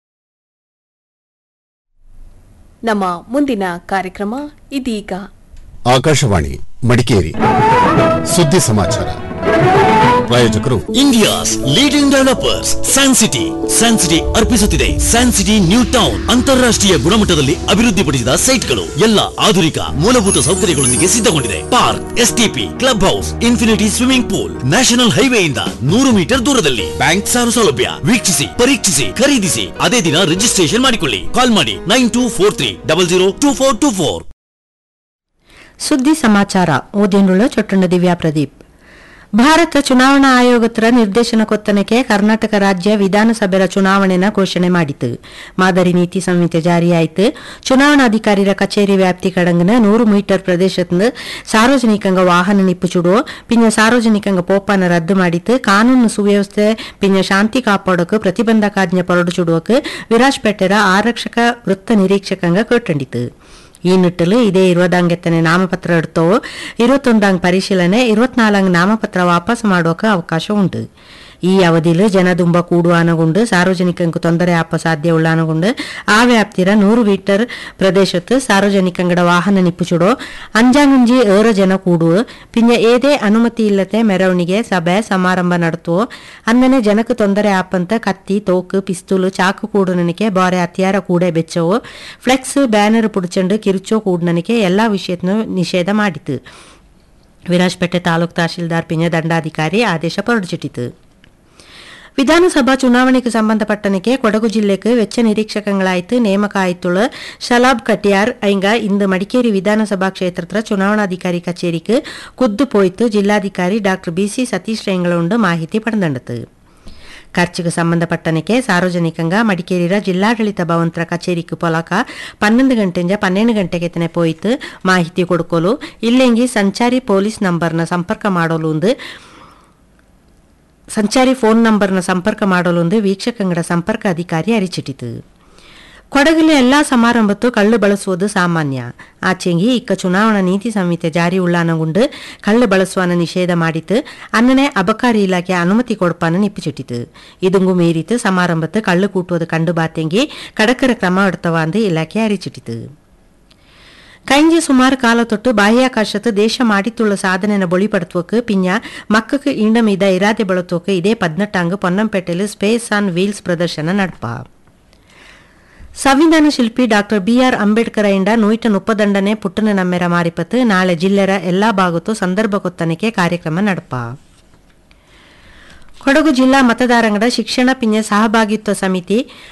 ನಮ್ಮ ಮುಂದಿನ ಕಾರ್ಯಕ್ರಮ ಇದೀಗ ಆಕಾಶವಾಣಿ ಮಡಿಕೇರಿ ಸುದ್ದಿ ಸಮಾಚಾರ ಪ್ರಾಯೋಜಕರು India's leading developers San City San City ಅರ್ಪಿಸುತ್ತಿದೆ ಸ್ಯಾನ್ ಸಿಟಿ ನ್ಯೂ ಟೌನ್ ಅಂತಾರಾಷ್ಟ್ರೀಯ ಗುಣಮಟ್ಟದಲ್ಲಿ ಅಭಿವೃದ್ಧಿಪಡಿಸಿದ ಸೈಟ್ಗಳು ಎಲ್ಲ ಆಧುನಿಕ ಮೂಲಭೂತ ಸೌಕರ್ಯಗಳೊಂದಿಗೆ ಸಿದ್ಧಗೊಂಡಿದೆ park STP club house infinity swimming pool national ಹೈವೇಯಿಂದ ನೂರು ಮೀಟರ್ ದೂರದಲ್ಲಿ ಬ್ಯಾಂಕ್ ಸಾಲ ಸೌಲಭ್ಯ ವೀಕ್ಷಿಸಿ ಪರೀಕ್ಷಿಸಿ ಖರೀದಿಸಿ ಅದೇ ದಿನ ರಿಜಿಸ್ಟ್ರೇಷನ್ ಮಾಡಿಕೊಳ್ಳಿ ಕಾಲ್ ಮಾಡಿ nine two four three double zero two four two four ಸುದ್ದಿ ಸಮಾಚಾರ ಓದಿನುಳ್ಳ ಚೊಟ್ಟಣ್ಣ ದಿವ್ಯಾ ಪ್ರದೀಪ್ ಭಾರತ ಚುನಾವಣಾ ಆಯೋಗತರ ನಿರ್ದೇಶನ ಕೊತ್ತನಕ್ಕೆ ಕರ್ನಾಟಕ ರಾಜ್ಯ ವಿಧಾನಸಭೆಯ ಚುನಾವಣೆನ ಘೋಷಣೆ ಮಾಡಿತು ಮಾದರಿ ನೀತಿ ಸಂಹಿತೆ ಜಾರಿಯಾಯಿತು ಚುನಾವಣಾಧಿಕಾರಿರ ಕಚೇರಿ ವ್ಯಾಪ್ತಿ ಕಡಂಗನ ನೂರು ಮೀಟರ್ ಪ್ರದೇಶದಿಂದ ಸಾರ್ವಜನಿಕಂಗ ವಾಹನ ನಿಪ್ಪುಚುಡುವ ಪಿಂಜ ಸಾರ್ವಜನಿಕಂಗ ಪೋಪಾನ ರದ್ದು ಮಾಡಿತು ಕಾನೂನು ಸುವ್ಯವಸ್ಥೆ ಪಿಂಜ ಶಾಂತಿ ಕಾಪಾಡೋಕೆ ಪ್ರತಿಬಂಧಕಾಜ್ಞೆ ಹೊರಡಿಸುಡುವಕ್ಕೆ ವಿರಾಜ್ಪೇಟೆರ ಆರಕ್ಷಕ ವೃತ್ತ ನಿರೀಕ್ಷಕಂಗ ಕೇಟಂಡಿತು ಈ ನಿಟ್ಟಲು ಇದೇ ഇരുപതാംഗത്തിന് നാമപത്ര എടുത്തോ ഇരുപത്തൊന്നാം പരിശീലನೆ ഇരുപത്തിനാലാം ನಾಮಪತ್ರ ವಾಪಸ್ ಮಾಡೋಕೆ ಅವಕಾಶ ಉಂಟು ಈ ಅವಧಿಲು ಜನ ದುಂಬ കൂടുവാനുകൊണ്ട് സാർവജനികങ്ങൾക്ക് ತೊಂದರೆ ಆಪ ಸಾಧ್ಯ ಉಳ್ಳಾನುകൊണ്ട് ಆ ವ್ಯಾಪ್ತಿರ ನೂರು ಮೀಟರ್ ಪ್ರದೇಶത്ത് ಸಾರ್ವಜನಿಕಂಗಡ ವಾಹನ ನಿಪ್ಪುಚುಡೋ ಅಂಜಾಂಗುಂಜಿ ಏರ ಜನ കൂടുವ പിന്നെ ഏതേ ಅನುಮತಿ ಇಲ್ಲದೆ ಮೆರವಣಿಗೆ ಸಭೆ ಸಮಾರಂಭ നടത്തുവോ അങ്ങനെ ಜನಕ್ಕೆ ತೊಂದರೆ ಆಪಂತ ಕತ್ತಿ തോക്ക് പിസ്തുല് ചാക്ക് കൂടുന്നനിക്ക് ಬೇರೆ ಹತ್ಯಾರ ಕೂಡೆ ಬೆಚ್ಚವೋ ಫ್ಲೆಕ್ಸ್ ಬ್ಯಾನರ್ ಪುಡಿಚಂಡು ಕಿರುಚೋ ಕೂಡನನಿಗೆ ಎಲ್ಲಾ ವಿಷಯತ್ನು ನಿಷೇಧ ಮಾಡಿತು ವಿರಾಜ್ಪೇಟೆ ತಾಲೂಕು ತಹಶೀಲ್ದಾರ್ ಪಿಂಜ ದಂಡಾಧಿಕಾರಿ ಆದೇಶ ಹೊರಡಿಸಿಟ್ಟಿತು ವಿಧಾನಸಭಾ ಚುನಾವಣೆಗೆ ಸಂಬಂಧಪಟ್ಟನಿಗೆ ಕೊಡಗು ಜಿಲ್ಲೆಗೆ ವೆಚ್ಚ ನಿರೀಕ್ಷಕಗಳಾಯ್ತು ನೇಮಕ ಆಯ್ತುಳು ಶಲಾಬ್ ಕಟಿಯಾರ್ ಐಂಗ ಇಂದು ಮಡಿಕೇರಿ ವಿಧಾನಸಭಾ ಕ್ಷೇತ್ರದ ಚುನಾವಣಾಧಿಕಾರಿ ಕಚೇರಿಗೆ ಕುದ್ದು போய்த்து ಜಿಲ್ಲಾಧಿಕಾರಿ ಡಾಕ್ಟರ್ ಬಿಸಿ ಸತೀಶ್ ರೇಂಗಳೊಂಡು ಮಾಹಿತಿ ಪಡೆದಂಡತು ಖರ್ಚಿಗೆ ಸಂಬಂಧಪಟ್ಟನಿಗೆ ಸಾರ್ವಜನಿಕಂಗ ಮಡಿಕೇರಿರ ಜಿಲ್ಲಾಡಳಿತ ಭವಂತರ ಕಚೇರಿக்கு ಪೊಲಕ ಪನ್ನೊಂದು ಗಂಟೆಂಜ ಪನ್ನೆರಡು ಗಂಟೆಗೆ ತನೆ ಪೋಯ್ತು ಮಾಹಿತಿ ಕೊಡ್ಕೊಲು ಇಲ್ಲೆಂಗಿ ಸಂಚಾರಿ ಪೊಲೀಸ್ ನಂಬರ್ನ ಸಂಪರ್ಕ ಮಾಡೋಲು ಒಂದು ಸಂಚಾರಿ ಫೋನ್ ನಂಬರ್ನ ಸಂಪರ್ಕ ಮಾಡಲು ಒಂದು ವೀಕ್ಷಕಂಗಡ ಸಂಪರ್ಕ ಅಧಿಕಾರಿ ಅರಿಚಿಟ್ಟಿತು ಕೊಡಗಿನ ಎಲ್ಲಾ ಸಮಾರಂಭತ್ತು ಕಳ್ಳು ಬಳಸುವುದು ಸಾಮಾನ್ಯ ಆಚೆಂಗಿ ಇಕ್ಕ ಚುನಾವಣಾ ನೀತಿ ಸಂಹಿತೆ ಜಾರಿ ಉಳ್ಳಾನಗುಂಡು ಕಳ್ಳು ಬಳಸುವನ ನಿಷೇಧ ಮಾಡಿತು ಅನ್ನನೆ ಅಬಕಾರಿ ಇಲಾಖೆ ಅನುಮತಿ ಕೊಡ್ಪಾನ ನಿಪ್ಪಿಚಿಟ್ಟಿತು ಇದುಂಗು ಮೀರಿತು ಸಮಾರಂಭತ್ತು ಕಳ್ಳು ಕೂಟುವುದು ಕಂಡು ಬಾತೆಂಗಿ ಕಡಕರ ಕ್ರಮ எடுத்தவாந்து ಇಲಾಖೆ ಅರಿಚಿಟ್ಟಿತು കഴിഞ്ഞ സുമാർ കാലത്തൊട്ട് ബാഹ്യാകാശത്ത് ദേശം ആടിത്തുള്ള സാധനന ബൊളിപ്പെടുത്തുവക്ക് പിഞ്ഞ മക്കൾക്ക് ഈണ്ട മീത ഇരാതെ ಬೆಳತೋಕೆ ಇದೇ ಪದ್ನೆಟ್ಟಾಂಗ್ ಪೊನ್ನಂಪೇಟೆಲು ಸ್ಪೇಸ್ ಆನ್ ವೀಲ್ಸ್ ಪ್ರದರ್ಶನ ನಡ್ಪ ಸಂವಿಧಾನ ಶಿಲ್ಪಿ ಡಾಕ್ಟರ್ ಬಿಆರ್ ಅಂಬೇಡ್ಕರ್ ಇಂಡ ನೂಯಿಟ ಮುಪ್ಪದಂಡನೆ ಪುಟ್ಟನ ನಮ್ಮೆರ ಮಾರಿಪತ್ತು ನಾಳೆ ಜಿಲ್ಲೆರ ಎಲ್ಲಾ ಭಾಗತ್ತು ಸಂದರ್ಭ ಕೊತ್ತನಿಕೆ ಕಾರ್ಯಕ್ರಮ ನಡಪ ಕೊಡಗು ಜಿಲ್ಲಾ ಮತದಾರಂಗಡ ಶಿಕ್ಷಣ ಪಿಂಜ ಸಹಭಾಗಿತ್ವ ಸಮಿತಿ